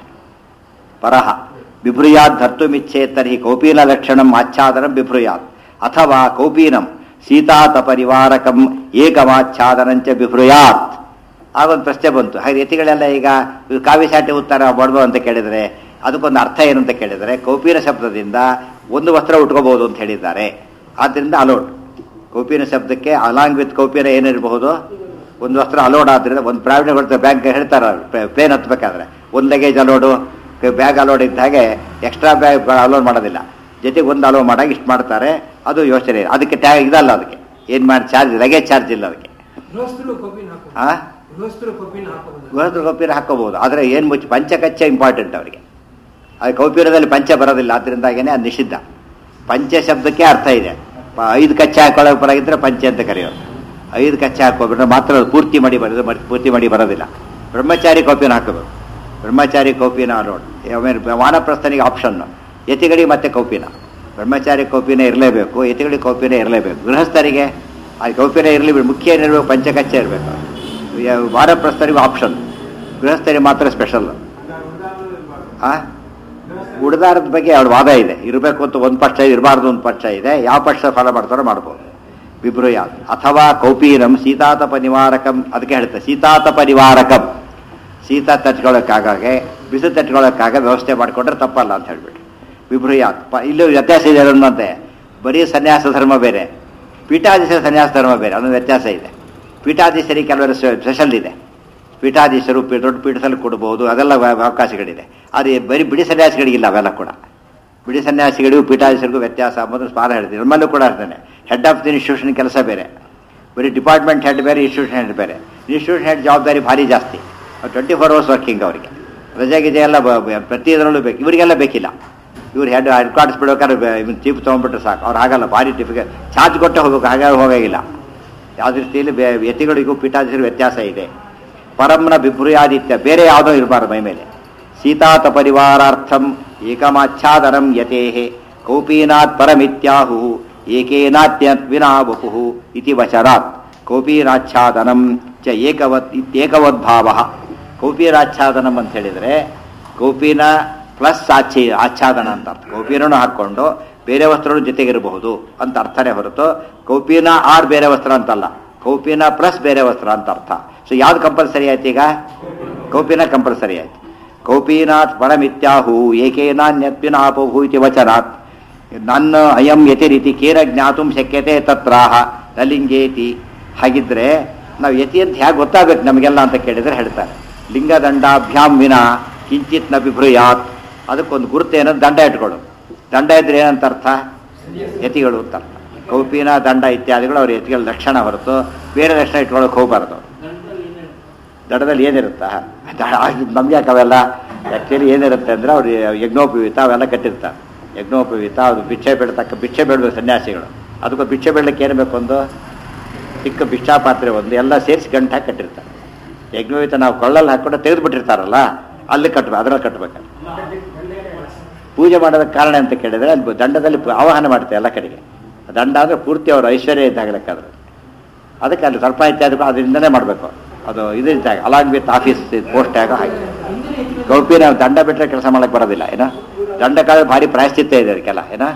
ಪರಹ ಬಿಭ್ರುಯಾತ್ ಧರ್ತುಮಿಚ್ಛೇ ತರ್ಹಿ ಕೌಪೀನ ಲಕ್ಷಣಂ ಆಚ್ಛಾದನಂ ಬಿಭ್ರುಯಾತ್ ಅಥವಾ ಕೌಪೀನಂ ಸೀತಾತಪರಿವಾರಕಂ ಏಕಮಾಚ್ಛಾದನಂಚ ಬಿಭ್ರುಯಾತ್ ಆಗೊಂದು ಪ್ರಶ್ನೆ ಬಂತು ಹಾಗೆ ಯತಿಗಳೆಲ್ಲ ಈಗ ಇದು ಕಾವಿ ಸಾಟಿ ಉತ್ತರ ಬಡ್ಬೋ ಅಂತ ಕೇಳಿದರೆ ಅದಕ್ಕೊಂದು ಅರ್ಥ ಏನು ಅಂತ ಕೇಳಿದರೆ ಕೌಪೀನ ಶಬ್ದದಿಂದ ಒಂದು ವಸ್ತ್ರ ಉಟ್ಕೋಬಹುದು ಅಂತ ಹೇಳಿದ್ದಾರೆ ಆದ್ದರಿಂದ ಅಲೋಡ್ ಕೌಪೀನ ಶಬ್ದಕ್ಕೆ ಅಲಾಂಗ್ ವಿತ್ ಕೌಪೀನ ಏನಿರಬಹುದು ಒಂದು ವಸ್ತ್ರ ಅಲೋಡ್ ಆದ್ರಿಂದ ಒಂದು ಪ್ರಾವಿಡೆಂಟ್ ಕೊಡ್ತಾರೆ ಬ್ಯಾಂಕ್ ಹೇಳ್ತಾರೆ ಪ್ಲೇನ್ ಹತ್ಬೇಕಾದ್ರೆ ಒಂದು ಲಗೇಜ್ ಅಲೋಡು ಬ್ಯಾಗ್ ಅಲೋಡ್ ಇದ್ದ ಹಾಗೆ ಎಕ್ಸ್ಟ್ರಾ ಬ್ಯಾಗ್ ಅಲೋಡ್ ಮಾಡೋದಿಲ್ಲ ಜೊತೆಗೆ ಒಂದು ಅಲೋ ಮಾಡಾಗ ಇಷ್ಟು ಮಾಡ್ತಾರೆ ಅದು ಯೋಚನೆ ಇದೆ. ಅದಕ್ಕೆ ಟ್ಯಾಗ್ ಇದಲ್ಲ ಅದಕ್ಕೆ ಏನು ಮಾಡಿ ಚಾರ್ಜ್ ಲಗೇಜ್ ಚಾರ್ಜ್ ಇಲ್ಲ ಅದಕ್ಕೆ ಗೃಹಸ್ಥರು ಕೊಬ್ಬಿನ ಹಾಕೋದು ಆ ಗೃಹಸ್ಥರು ಕೊಬ್ಬಿನ ಹಾಕೋಬಹುದು ಗೃಹದ ಕೌಪೀನ ಹಾಕೋಬಹುದು ಆದರೆ ಏನು ಮುಚ್ಚಿ ಪಂಚಕಚ್ಚ ಇಂಪಾರ್ಟೆಂಟ್ ಅವರಿಗೆ ಅದು ಕೌಪೀನದಲ್ಲಿ ಪಂಚ ಬರೋದಿಲ್ಲ ಆದ್ರಿಂದಾಗೇನೆ ಅದು ನಿಷಿದ್ಧ ಪಂಚ ಶಬ್ದಕ್ಕೆ ಅರ್ಥ ಇದೆ ಪ- ಐದು ಕಚ್ಚೆ ಹಾಕೊಳ್ಳೋ ಪರಾಗಿದ್ರೆ ಪಂಚ ಅಂತ ಕರೆಯೋದು ಐದು ಕಚ್ಚೆ ಹಾಕೋಬಿಟ್ರೆ ಮಾತ್ರ ಅದು ಪೂರ್ತಿ ಮಾಡಿ ಬರೋದು ಮರ್- ಪೂರ್ತಿ ಮಾಡಿ ಬರೋದಿಲ್ಲ ಬ್ರಹ್ಮಚಾರಿ ಕೌಪಿನ ಹಾಕಬೇಕು ಬ್ರಹ್ಮಚಾರಿ ಕೌಪಿನ ಅಲೋಡ್ ಆಮೇಲೆ ವಾನಪ್ರಸ್ಥನಿಗೆ ಆಪ್ಷನ್ ಯತಿಗಳಿಗೆ ಮತ್ತೆ ಕೌಪಿನ ಬ್ರಹ್ಮಚಾರಿ ಕೌಪಿನ ಇರಲೇಬೇಕು ಯತಿಗಳಿಗೆ ಕೌಪಿನ ಇರಲೇಬೇಕು ಗೃಹಸ್ಥರಿಗೆ ಆ ಕೌಪಿನ ಇರಲಿ ಮುಖ್ಯ ಏನಿರಬೇಕು ಪಂಚಕಚ್ಚೆ ಇರಬೇಕು ವಾನಪ್ರಸ್ಥರಿಗೂ ಆಪ್ಷನ್ ಗೃಹಸ್ಥರಿಗೆ ಮಾತ್ರ ಸ್ಪೆಷಲ್ ಆ ಉಡ್ದಾರದ ಬಗ್ಗೆ ಅವ್ರ ವಾದ ಇದೆ ಇರಬೇಕು ಅಂತ ಒಂದು ಪಕ್ಷ ಇರಬಾರ್ದು ಒಂದು ಪಕ್ಷ ಇದೆ ಯಾವ ಪಕ್ಷ ಫಾಲೋ ಮಾಡ್ತಾರೋ ಮಾಡ್ಬೋದು ವಿಭ್ರುಯ ಅಥವಾ ಕೌಪೀರಂ ಸೀತಾತಪ ನಿವಾರಕಂ ಅದಕ್ಕೆ ಹೇಳ್ತಾರೆ ಸೀತಾತಪ ನಿವಾರಕಂ ಶೀತ ತಟ್ಕೊಳ್ಳೋಕ್ಕಾಗೆ ಬಿಸಿ ತಟ್ಕೊಳ್ಳೋಕ್ಕಾಗ ವ್ಯವಸ್ಥೆ ಮಾಡಿಕೊಂಡ್ರೆ ತಪ್ಪಲ್ಲ ಅಂತ ಹೇಳ್ಬಿಟ್ಟು ವಿಭ್ರುಯಾತ್ ಪ ಇಲ್ಲೂ ವ್ಯತ್ಯಾಸ ಇದೆ ಅನ್ನಂತೆ ಬರೀ ಸನ್ಯಾಸ ಧರ್ಮ ಬೇರೆ ಪೀಠಾಧೀಶರ ಸನ್ಯಾಸ ಧರ್ಮ ಬೇರೆ ಅನ್ನೋ ವ್ಯತ್ಯಾಸ ಇದೆ ಪೀಠಾಧೀಶರಿಗೆ ಕೆಲವರು ಸ್ಪೆಷಲ್ ಇದೆ ಪೀಠಾಧೀಶರು ಪೀಠ ದೊಡ್ಡ ಪೀಠದಲ್ಲಿ ಕೊಡಬಹುದು ಅದೆಲ್ಲ ವ- ಅವಕಾಶಗಳಿದೆ ಆದರೆ ಬರೀ ಬಿಡಿ ಸನ್ಯಾಸಿಗಳಿಗಿಲ್ಲ ಅವೆಲ್ಲ ಕೂಡ ಬಿಡಿ ಸನ್ಯಾಸಿಗಳಿಗೂ ಪೀಠಾಧೀಶರಿಗೂ ವ್ಯತ್ಯಾಸ ಅಂಬುದು ಸ್ಮಾರ ಹೇಳ್ತೀನಿ ನಮ್ಮಲ್ಲೂ ಕೂಡ ಅರ್ಥನೆ ಹೆಡ್ ಆಫ್ ದಿ ಇನ್ಸ್ಟಿಟ್ಯೂಷನ್ ಕೆಲಸ ಬೇರೆ ಬರೀ ಡಿಪಾರ್ಟ್ಮೆಂಟ್ ಹೆಡ್ ಬೇರೆ ಇನ್ಸ್ಟಿಟ್ಯೂಷನ್ ಹೆಡ್ ಬೇರೆ ಇನ್ಸ್ಟಿಟ್ಯೂಷನ್ ಹೆಡ್ ಜವಾಬ್ದಾರಿ ಭಾರಿ ಜಾಸ್ತಿ ಟ್ವೆಂಟಿ ಫೋರ್ ಅವರ್ಸ್ ವರ್ಕಿಂಗ್ ಅವರಿಗೆ ರಜೆ ಗಿಜೆ ಎಲ್ಲ ಬ- ಬ- ಪ್ರತಿ ಇದರಲ್ಲೂ ಬೇಕು ಇವರಿಗೆಲ್ಲ ಬೇಕಿಲ್ಲ ಇವ್ರು ಹೆಡ್ ಹೆಡ್ ಕ್ವಾರ್ಟರ್ಸ್ ಬಿಡ್ಬೇಕಾದ್ರೆ ಇವನು ಚೀಪ್ ತೊಗೊಂಡ್ಬಿಟ್ರೆ ಸಾಕು ಅವ್ರು ಹಾಗಲ್ಲ ಭಾರಿ ಟಿಫಿಗೆ ಚಾರ್ಜ್ ಕೊಟ್ಟೆ ಹೋಗ್ಬೇಕು ಹಾಗಾಗಿ ಹೋಗಾಗಿಲ್ಲ ಯಾವ ದೃಷ್ಟಿಯಲ್ಲಿ ಬೆ- ಯತಿಗಳಿಗೂ ಪೀಠಾಧೀಶರು ವ್ಯತ್ಯಾಸ ಇದೆ ಪರಂನ ಬಿಭ್ರುಯಾದಿತ್ಯ ಬೇರೆ ಯಾವುದೋ ಇರಬಾರ್ದು ಮೈ ಮೇಲೆ ಸೀತಾತ ಪರಿವಾರಾರ್ಥಂ ಏಕಮಾಚ್ಛಾದನಂ ಯತೇಹೆ ಕೌಪೀನಾತ್ ಪರಮಿತ್ಯಾಹು ಏಕೇನಾತ್ಯತ್ ವಿನಾ ವಪುಃ ಇತಿ ವಚರಾತ್ ಕೌಪೀನಾಚ್ಛಾದನಂ ಚ ಏಕವತ್ ಇತ್ಯೇಕವದ್ಭಾವ ಕೌಪೀನಾಚ್ಛಾದನಂ ಅಂತ ಹೇಳಿದರೆ ಕೌಪೀನ ಪ್ಲಸ್ ಆಚ್ಛಿ ಆಚ್ಛಾದನ ಅಂತ ಅರ್ಥ ಕೌಪೀನೂ ಹಾಕ್ಕೊಂಡು ಬೇರೆ ವಸ್ತ್ರಗಳು ಜೊತೆಗಿರಬಹುದು ಅಂತ ಅರ್ಥನೇ ಹೊರತು ಕೌಪೀನ ಆರ್ ಬೇರೆ ವಸ್ತ್ರ ಅಂತಲ್ಲ ಕೌಪೀನ ಪ್ಲಸ್ ಬೇರೆ ವಸ್ತ್ರ ಅಂತ ಅರ್ಥ ಸೊ ಯಾವ್ದು ಕಂಪಲ್ಸರಿ ಆಯ್ತು ಈಗ ಕೌಪೀನ ಕಂಪಲ್ಸರಿ ಆಯ್ತು ಕೌಪೀನಾತ್ ಪರಮಿತ್ಯಾಹು ಏಕೇನಾನ್ಯತ್ವಿನಾಪಹು ಇತಿ ವಚನಾತ್ ನನ್ನ ಅಯಂ ಯತಿರಿತಿ ಕೇನ ಜ್ಞಾತುಂ ಶಕ್ಯತೆ ತತ್ರಾಹ ನಲಿಂಗೇತಿ ಹಾಗಿದ್ರೆ ನಾವು ಯತಿ ಅಂತ ಹೇಗೆ ಗೊತ್ತಾಗಬೇಕು ನಮಗೆಲ್ಲ ಅಂತ ಕೇಳಿದ್ರೆ ಹೇಳ್ತಾರೆ ಲಿಂಗದಂಡಾಭ್ಯಾಂ ವಿನ ಕಿಂಚಿತ್ ನ ಬಿಭ್ರುಯಾತ್ ಅದಕ್ಕೊಂದು ಗುರುತೇನೋ ದಂಡ ಇಟ್ಕೊಳ್ಳು ದಂಡ ಇದ್ರೆ ಏನಂತ ಅರ್ಥ ಯತಿಗಳು ಅಂತ ಅರ್ಥ ಕೌಪಿನ ದಂಡ ಇತ್ಯಾದಿಗಳು ಅವ್ರ ಯತಿಗಳ ಲಕ್ಷಣ ಹೊರತು ಬೇರೆ ಲಕ್ಷಣ ಇಟ್ಕೊಳ್ಳೋಕೆ ಹೋಗಬಾರ್ದು ದಡದಲ್ಲಿ ಏನಿರುತ್ತಾ ನಮ್ಗೆ ಯಾಕೆ ಅವೆಲ್ಲ ಆ್ಯಕ್ಚುಲಿ ಏನಿರುತ್ತೆ ಅಂದರೆ ಅವ್ರು ಯಜ್ಞೋಪವೀತ ಅವೆಲ್ಲ ಕಟ್ಟಿರ್ತಾರೆ ಯಜ್ಞೋಪವೀತ ಅದು ಭಿಕ್ಷೆ ಬೇಡತಕ್ಕ ಭಿಕ್ಷೆ ಬೇಡಬೇಕು ಸನ್ಯಾಸಿಗಳು ಅದಕ್ಕೆ ಭಿಕ್ಷೆ ಬೇಡಲಿಕ್ಕೆ ಏನು ಬೇಕು ಒಂದು ಚಿಕ್ಕ ಭಿಕ್ಷಾ ಪಾತ್ರೆ ಒಂದು ಎಲ್ಲ ಸೇರಿಸಿ ಗಂಟು ಹಾಕಿ ಕಟ್ಟಿರ್ತಾರೆ ಯಜ್ಞೋಪವೀತ ನಾವು ಕೊಳ್ಳಲ್ಲಿ ಹಾಕ್ಕೊಂಡು ತೆಗೆದು ಬಿಟ್ಟಿರ್ತಾರಲ್ಲ ಅಲ್ಲಿ ಕಟ್ಟಬೇಕು ಅದರಲ್ಲಿ ಕಟ್ಟಬೇಕು ಪೂಜೆ ಮಾಡೋದಕ್ಕೆ ಕಾರಣ ಅಂತ ಕೇಳಿದ್ರೆ ಅಲ್ಲಿ ದಂಡದಲ್ಲಿ ಪು- ಆವಾಹನ ಮಾಡ್ತೇವೆ ಎಲ್ಲ ಕಡೆಗೆ ದಂಡ ಅಂದರೆ ಪೂರ್ತಿ ಅವ್ರ ಐಶ್ವರ್ಯ ಇದ್ದಾಗ ಲೆಕ್ಕಾದ್ರೆ ಅದಕ್ಕೆ ಅಲ್ಲಿ ಸ್ವಲ್ಪ ಇತ್ಯಾದಿ ಅದರಿಂದನೇ ಮಾಡಬೇಕು ಅದು ಇದು ಇದ್ದಾಗ ಅಲಾಂಗ್ ವಿತ್ ಆಫೀಸ್ ಪೋಸ್ಟ್ ಆಗ ಹಾಗೆ ಗೌಪಿ ನಾವು ದಂಡ ಬಿಟ್ಟರೆ ಕೆಲಸ ಮಾಡಕ್ಕೆ ಬರೋದಿಲ್ಲ ಏನೋ ದಂಡ ಕಾಲ ಭಾರಿ ಪ್ರಾಯಶ್ಚಿತ್ತ ಇದೆ ಅದಕ್ಕೆಲ್ಲ ಏನೋ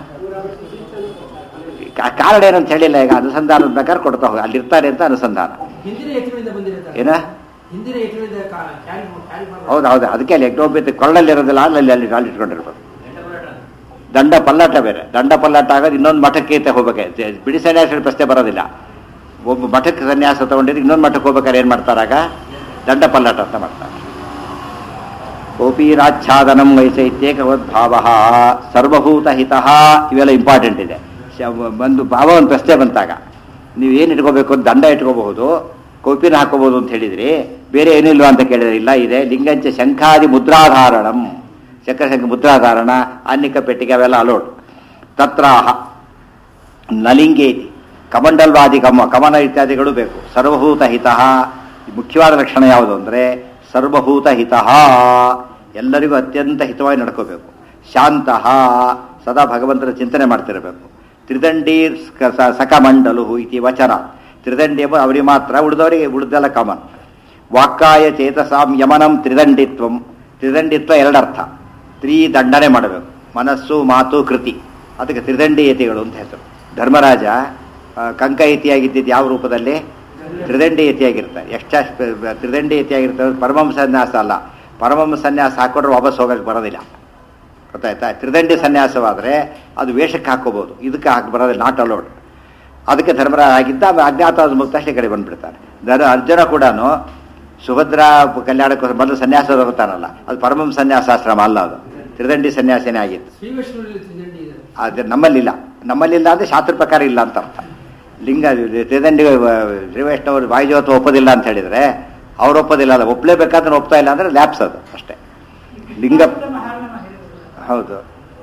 ಕಾ- ಕಾರಣ ಏನಂತ ಹೇಳಿಲ್ಲ ಈಗ ಅನುಸಂಧಾನದ ಪ್ರಕಾರ ಕೊಡ್ತಾ ಹೋಗಿ ಅಲ್ಲಿ ಇರ್ತಾರೆ ಅಂತ ಅನುಸಂಧಾನ ಹಿಂದಿನ ಯತಿಗಳಿಂದ ಬಂದಿರುತ್ತೆ ಏನ ಹಿಂದಿನ ಯತಿಗಳಿಂದ ಕ್ಯಾರಿ ಕ್ಯಾರಿ ಮಾಡಿ ಹೌದು ಹೌದು ಅದಕ್ಕೆ ಅಲ್ಲಿ ಯಜ್ಞೋಪೇತ ಕೊಳ್ಳಲ್ಲಿ ಇರೋದಿಲ್ಲ ಅಲ್ಲಿ ಅಲ್ಲಿ ಅಲ್ಲಿ ಇಟ್ಕೊಂಡಿರ್ಬೇಕು ದಂಡ ಪಲ್ಲಾಟ ಬೇರೆ ದಂಡ ಪಲ್ಲಾಟ ಆಗೋದು ಇನ್ನೊಂದು ಮಠಕ್ಕೆ ಅಂತ ಹೋಗ್ಬೇಕು ಬಿಡಿ ಸನ್ಯಾಸ ಪ್ರಶ್ನೆ ಬರೋದಿಲ್ಲ ಒಬ್ಬ ಮಠಕ್ಕೆ ಸನ್ಯಾಸ ತಗೊಂಡಿದ್ದು ಇನ್ನೊಂದು ಮಠಕ್ಕೆ ಹೋಗ್ಬೇಕಾದ್ರೆ ಏನು ಮಾಡ್ತಾರಾಗ ದಂಡ ಪಲ್ಲಾಟ ಅಂತ ಮಾಡ್ತಾರೆ ಕೋಪೀರಾಚ್ಛಾದನಂ ವೈಶೈತ್ಯೇಕವದ್ಭಾವ ಸರ್ವಭೂತ ಹಿತ ಇವೆಲ್ಲ ಇಂಪಾರ್ಟೆಂಟ್ ಇದೆ ಶ- ಒಂದು ಭಾವ ಒಂದು ಪ್ರಶ್ನೆ ಬಂತಾಗ ನೀವು ಏನು ಇಟ್ಕೋಬೇಕು ಅಂತ ದಂಡ ಇಟ್ಕೋಬಹುದು ಕೋಪಿನ ಹಾಕೋಬಹುದು ಅಂತ ಹೇಳಿದ್ರಿ ಬೇರೆ ಏನಿಲ್ವಾ ಅಂತ ಕೇಳಿದ್ರೆ ಇಲ್ಲ ಇದೆ ಲಿಂಗಂಚ ಶಂಖಾದಿ ಮುದ್ರಾಧಾರಣಂ ಶಂಕರಶಂಖ ಮುದ್ರಾಧಾರಣ ಅನ್ನಿಕ ಪೆಟ್ಟಿಗೆ ಅವೆಲ್ಲ ಅಲೋಡ್ ತತ್ರಾಹ ನಲಿಂಗೇತಿ ಕಮಂಡಲ್ವಾದಿ ಕಮ ಕಮನ ಇತ್ಯಾದಿಗಳು ಬೇಕು ಸರ್ವಭೂತ ಹಿತ ಮುಖ್ಯವಾದ ಲಕ್ಷಣ ಯಾವುದು ಅಂದರೆ ಸರ್ವಭೂತ ಹಿತ ಎಲ್ಲರಿಗೂ ಅತ್ಯಂತ ಹಿತವಾಗಿ ನಡ್ಕೋಬೇಕು ಶಾಂತ ಸದಾ ಭಗವಂತನ ಚಿಂತನೆ ಮಾಡ್ತಿರಬೇಕು ತ್ರಿದಂಡಿ ಸ- ಸ- ಸಕಮಂಡಲು ಇತಿ ವಚನ ತ್ರಿದಂಡಿ ಎಂಬ ಅವರಿಗೆ ಮಾತ್ರ ಉಳಿದವರಿಗೆ ಉಳಿದೆಲ್ಲ ಕಾಮನ್ ವಾಕ್ಕಾಯ ಚೇತಸಾಂ ಯಮನಂ ತ್ರಿದಂಡಿತ್ವಂ ತ್ರಿದಂಡಿತ್ವ ಎರಡರ್ಥ ತ್ರಿದಂಡನೆ ಮಾಡಬೇಕು ಮನಸ್ಸು ಮಾತು ಕೃತಿ ಅದಕ್ಕೆ ತ್ರಿದಂಡಿ ಯತಿಗಳು ಅಂತ ಹೆಸರು ಧರ್ಮರಾಜ ಆ, ಕಂಕ ಯತಿಯಾಗಿದ್ದಿದ್ದು ಯಾವ ರೂಪದಲ್ಲಿ ತ್ರಿದಂಡಿ ಯತಿಯಾಗಿರ್ತಾರೆ ಎಷ್ಟ ತ್ರಿದಂಡಿ ಯತಿಯಾಗಿರ್ತಾರೆ ಪರಮಹಂಸ ಸನ್ಯಾಸ ಅಲ್ಲ ಪರಮಹಂಸ ಸನ್ಯಾಸ ಹಾಕೊಂಡ್ರೆ ವಾಪಸ್ ಹೋಗಕ್ಕೆ ಬರೋದಿಲ್ಲ ಗೊತ್ತಾಯ್ತಾ ತ್ರಿದಂಡಿ ಸನ್ಯಾಸವಾದರೆ ಅದು ವೇಷಕ್ಕೆ ಹಾಕೋಬಹುದು ಇದಕ್ಕೆ ಹಾಕಿ ಬರೋದಿಲ್ಲ ನಾಟ್ ಅಲೋಡ್ ಅದಕ್ಕೆ ಧರ್ಮರಾಜ ಆಗಿದ್ದ ಆಮೇಲೆ ಅಜ್ಞಾತವಾದ ಮುಕ್ತ ಅಷ್ಟೇ ಕಡೆ ಬಂದ್ಬಿಡ್ತಾನೆ ಧರ ಅರ್ಜುನ ಕೂಡ ಸುಭದ್ರಾ ಕಲ್ಯಾಣಕ್ಕೋಸ್ಕರ ಮೊದಲು ಸನ್ಯಾಸ ತಗೋತಾನಲ್ಲ ಅದು ಪರಮಂ ಸನ್ಯಾಸಾಶ್ರಮ ಅಲ್ಲ ಅದು ತ್ರಿದಂಡಿ ಸನ್ಯಾಸನೇ ಆಗಿತ್ತು ಶ್ರೀವೈಷ್ಣವರಲ್ಲಿ ತ್ರಿದಂಡಿ ಇದೆ ಆದರೆ ನಮ್ಮಲ್ಲಿಲ್ಲ ನಮ್ಮಲ್ಲಿಲ್ಲ ಅಂದರೆ ಶಾಸ್ತ್ರ ಪ್ರಕಾರ ಇಲ್ಲ ಅಂತ ಅರ್ಥ ಲಿಂಗ ತ್ರಿದಂಡಿ ಶ್ರೀವೈಷ್ಣವರು ವಾಯುಜೋತ ಒಪ್ಪೋದಿಲ್ಲ ಅಂತ ಹೇಳಿದರೆ ಅವ್ರು ಒಪ್ಪೋದಿಲ್ಲ ಅಲ್ಲ ಒಪ್ಪಲೇಬೇಕಾದ್ರೆ ಒಪ್ತಾ ಇಲ್ಲ ಅಂದರೆ ಲ್ಯಾಪ್ಸ್ ಅದು ಅಷ್ಟೇ ಲಿಂಗ ಹೌದು